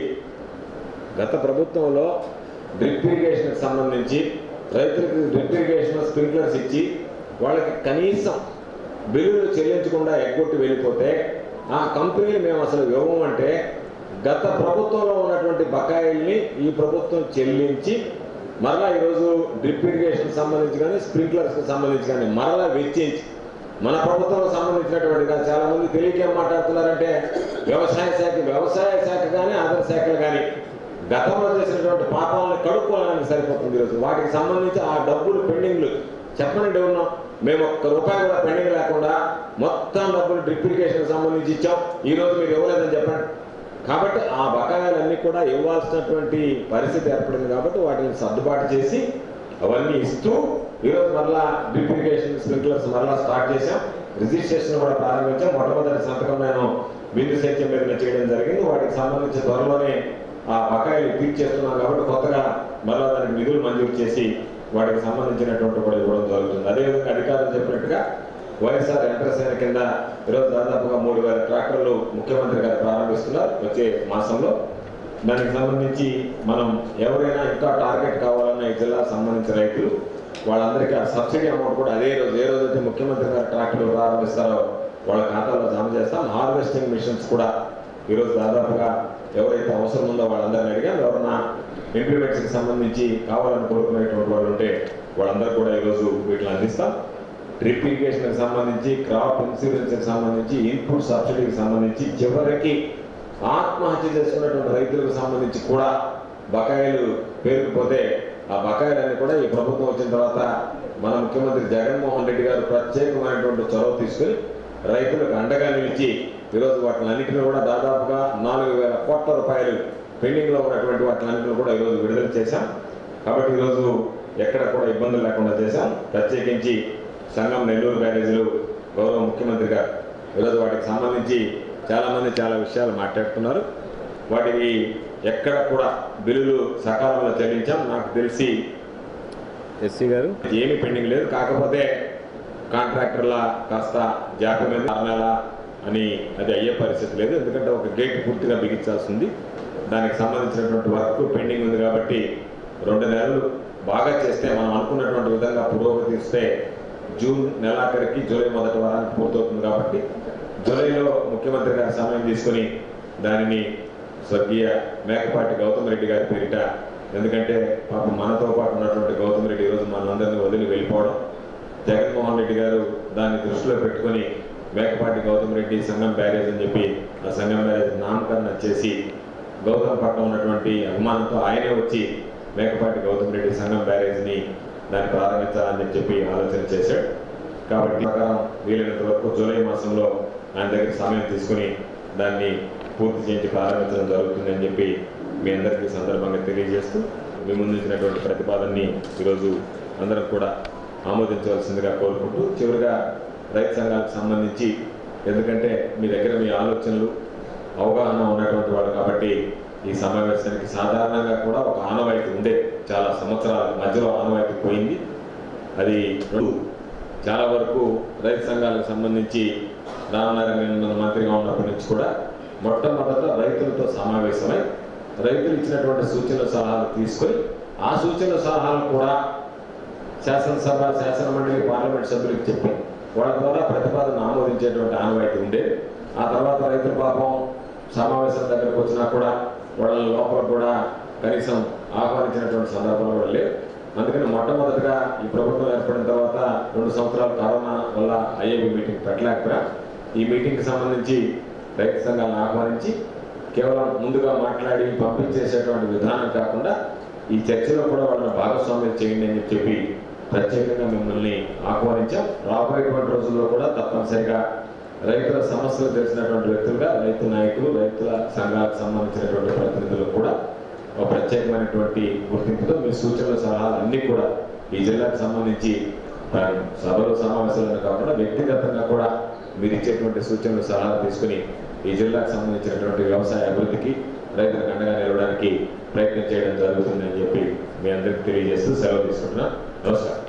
గత ప్రభుత్వంలో డ్రిప్ ఇరిగేషన్ సంబంధించి రైతులకు డ్రిప్ ఇరిగేషన్ స్ప్రింక్లర్స్ ఇచ్చి వాళ్ళకి కనీసం బిల్లులు చెల్లించకుండా ఎగ్గొట్టి వెళ్ళిపోతే ఆ కంపెనీలు మేము అసలు ఇవ్వము అంటే గత ప్రభుత్వంలో ఉన్నటువంటి బకాయిల్ని ఈ ప్రభుత్వం చెల్లించి మరలా ఈరోజు డ్రిప్ ఇరిగేషన్ సంబంధించి కానీ స్ప్రింక్లర్స్కి సంబంధించి కానీ మరలా వెచ్చించి మన ప్రభుత్వం సంబంధించినటువంటి కాదు. చాలా మంది తెలియక ఏం మాట్లాడుతున్నారంటే వ్యవసాయ శాఖ వ్యవసాయ శాఖ కానీ అదర్ శాఖలు కానీ గతంలో చేసినటువంటి పాపాలను కడుక్కోవడానికి సరిపోతుంది ఈరోజు వాటికి సంబంధించి ఆ డబ్బులు పెండింగ్లు చెప్పనండి ఉన్నాం మేము ఒక్క రూపాయి కూడా పెండింగ్ లేకుండా మొత్తం డబ్బులు డ్రిప్ ఇరిగేషన్ సంబంధించి ఇచ్చాం ఈ రోజు మీరు ఇవ్వలేదని చెప్పండి కాబట్టి ఆ బకాయిలన్నీ కూడా ఇవ్వాల్సినటువంటి పరిస్థితి ఏర్పడింది కాబట్టి వాటిని సర్దుబాటు చేసి అవన్నీ ఇస్తూ ఈరోజు మరలా డ్రిప్ ఇరిగేషన్ స్ప్రింక్లర్స్ మరలా స్టార్ట్ చేశాం రిజిస్ట్రేషన్ కూడా ప్రారంభించాం మొట్టమొదటి సంతకం నేను బిందు సేద్యం మీద చేయడం జరిగింది వాటికి సంబంధించి త్వరలోనే ఆ బకాయిలు తీర్చేస్తున్నాం కాబట్టి కొత్తగా మరలా దానికి నిధులు మంజూరు చేసి వాటికి సంబంధించినటువంటి కూడా ఇవ్వడం జరుగుతుంది అదేవిధంగా అధికారులు చెప్పినట్టుగా వైఎస్ఆర్ యంత్రసేన కింద ఈరోజు దాదాపుగా మూడు వేల ట్రాక్టర్లు ముఖ్యమంత్రి గారు ప్రారంభిస్తున్నారు వచ్చే మాసంలో దానికి సంబంధించి మనం ఎవరైనా ఇంకా టార్గెట్ కావాలన్న ఈ జిల్లా సంబంధించిన రైతులు వాళ్ళందరికీ ఆ సబ్సిడీ అమౌంట్ కూడా అదే రోజు ఏ రోజైతే ముఖ్యమంత్రి గారు ట్రాక్టర్లు ప్రారంభిస్తారో వాళ్ళ ఖాతాలో జమ చేస్తాం హార్వెస్టింగ్ మిషన్స్ కూడా ఈరోజు దాదాపుగా ఎవరైతే అవసరం ఉందో వాళ్ళందరినీ అడిగాం ఎవరన్నా ఇంప్లిమెంట్స్కి సంబంధించి కావాలని కోరుకునేటువంటి వాళ్ళు ఉంటే వాళ్ళందరూ కూడా ఈరోజు వీటిని అందిస్తాం డ్రిప్ ఇరిగేషన్కి సంబంధించి క్రాప్ ఇన్సూరెన్స్కి సంబంధించి ఇన్పుట్ సబ్సిడీకి సంబంధించి చివరికి ఆత్మహత్య చేసుకున్నటువంటి రైతులకు సంబంధించి కూడా బకాయిలు పేరుకుపోతే ఆ బకాయిలన్నీ కూడా ఈ ప్రభుత్వం వచ్చిన తర్వాత మన ముఖ్యమంత్రి జగన్మోహన్ రెడ్డి గారు ప్రత్యేకమైనటువంటి చొరవ తీసుకుని రైతులకు అండగా నిలిచి ఈరోజు వాటిని అన్నింటినీ కూడా దాదాపుగా నాలుగు వేల కోట్ల రూపాయలు పెండింగ్లో ఉన్నటువంటి వాటిని కూడా ఈరోజు విడుదల చేశాం కాబట్టి ఈరోజు ఎక్కడ కూడా ఇబ్బందులు లేకుండా చేశాం ప్రత్యేకించి సంఘం నెల్లూరు బ్యారేజీలు గౌరవ ముఖ్యమంత్రి గారు ఈరోజు వాటికి సంబంధించి చాలామంది చాలా విషయాలు మాట్లాడుతున్నారు వాటికి ఎక్కడ కూడా బిల్లులు సకాలంలో చెల్లించాం నాకు తెలిసి ఎస్సీ గారు ఏమీ పెండింగ్ లేదు కాకపోతే కాంట్రాక్టర్ల కాస్త జాప్యం మీద ఆరు నెల అని అది అయ్యే పరిస్థితి లేదు ఎందుకంటే ఒక గేట్ పూర్తిగా బిగించాల్సి ఉంది దానికి సంబంధించినటువంటి వర్క్ పెండింగ్ ఉంది కాబట్టి రెండు నెలలు బాగా చేస్తే మనం అనుకున్నటువంటి విధంగా పురోగతి ఇస్తే జూన్ నెలాఖరికి జూలై మొదటి వారానికి పూర్తవుతుంది కాబట్టి జూలైలో ముఖ్యమంత్రి గారి సమయం తీసుకుని దానిని స్వర్గీయ మేకపాటి గౌతమ్ రెడ్డి గారి పేరిట ఎందుకంటే పాపం మనతో పాటు ఉన్నటువంటి గౌతమ్ రెడ్డి ఈరోజు మనందరినీ వదిలి వెళ్ళిపోవడం జగన్మోహన్ రెడ్డి గారు దాన్ని దృష్టిలో పెట్టుకొని మేకపాటి గౌతమ్ రెడ్డి సంఘం బ్యారేజ్ అని చెప్పి ఆ సంఘం బ్యారేజ్ నామకరణం చేసి గౌతమ్ పట్ల ఉన్నటువంటి అభిమానంతో ఆయనే వచ్చి మేకపాటి గౌతమ్ రెడ్డి సంఘం బ్యారేజ్ని దాన్ని ప్రారంభించాలని చెప్పి ఆలోచన చేశాడు కాబట్టి ప్రకారం వీలైనంత వరకు జూలై మాసంలో ఆయన దగ్గర సమయం తీసుకుని దాన్ని పూర్తి చేయించి ప్రారంభించడం జరుగుతుంది అని చెప్పి మీ అందరికీ ఈ సందర్భంగా తెలియజేస్తూ మీ ముందుంచినటువంటి ప్రతిపాదనని ఈరోజు అందరం కూడా ఆమోదించవలసిందిగా కోరుకుంటూ చివరిగా రైతు సంఘాలకు సంబంధించి ఎందుకంటే మీ దగ్గర మీ ఆలోచనలు అవగాహన ఉన్నటువంటి వాళ్ళు కాబట్టి ఈ సమావేశానికి సాధారణంగా కూడా ఒక ఆనవాయితీ ఉండే చాలా సంవత్సరాల మధ్యలో ఆనవాయితీ పోయింది అది రెండు చాలా వరకు రైతు సంఘాలకు సంబంధించి రామనారాయణ మంత్రిగా ఉన్నప్పటి నుంచి కూడా మొట్టమొదట రైతులతో సమావేశమై రైతులు ఇచ్చినటువంటి సూచనల సలహాలు తీసుకొని ఆ సూచనల సలహాలు కూడా శాసనసభ శాసన మండలి పార్లమెంట్ సభ్యులకు చెప్పి వాళ్ళ ద్వారా ప్రతిపాదన ఆమోదించేటువంటి ఆనవాయితీ ఉండేది ఆ తర్వాత రైతుల పాపం సమావేశం దగ్గరకు వచ్చినా కూడా వాళ్ళ లోపల కూడా కనీసం ఆహ్వానించినటువంటి సందర్భాలు కూడా లేవు అందుకని మొట్టమొదటిగా ఈ ప్రభుత్వం ఏర్పడిన తర్వాత రెండు సంవత్సరాలు కరోనా వల్ల ఐఏబి మీటింగ్ పెట్టలేకపోయా ఈ మీటింగ్కి సంబంధించి రైతు సంఘాలను ఆహ్వానించి కేవలం ముందుగా మాట్లాడి పంపించేసేటువంటి విధానం కాకుండా ఈ చర్చలో కూడా వాళ్ళని భాగస్వామ్యం చేయండి అని చెప్పి ప్రత్యేకంగా మిమ్మల్ని ఆహ్వానించాం రాబోయేటువంటి రోజుల్లో కూడా తప్పనిసరిగా రైతుల సమస్యలు తెలిసినటువంటి వ్యక్తులుగా రైతు నాయకులు రైతుల సంఘాలకు సంబంధించినటువంటి ప్రతినిధులు కూడా ఒక ప్రత్యేకమైనటువంటి గుర్తింపుతో మీ సూచనలు సలహాలు అన్నీ కూడా ఈ జిల్లాకు సంబంధించి ఆ, సభలు సమావేశాలను కాకుండా వ్యక్తిగతంగా కూడా మీరు ఇచ్చేటువంటి సూచనలు సలహాలు తీసుకుని ఈ జిల్లాకు సంబంధించినటువంటి వ్యవసాయ అభివృద్ధికి రైతులకు అండగా నిలవడానికి ప్రయత్నం చేయడం జరుగుతుందని చెప్పి మీ అందరికీ తెలియజేస్తూ సెలవు తీసుకుంటున్నాను నమస్కారం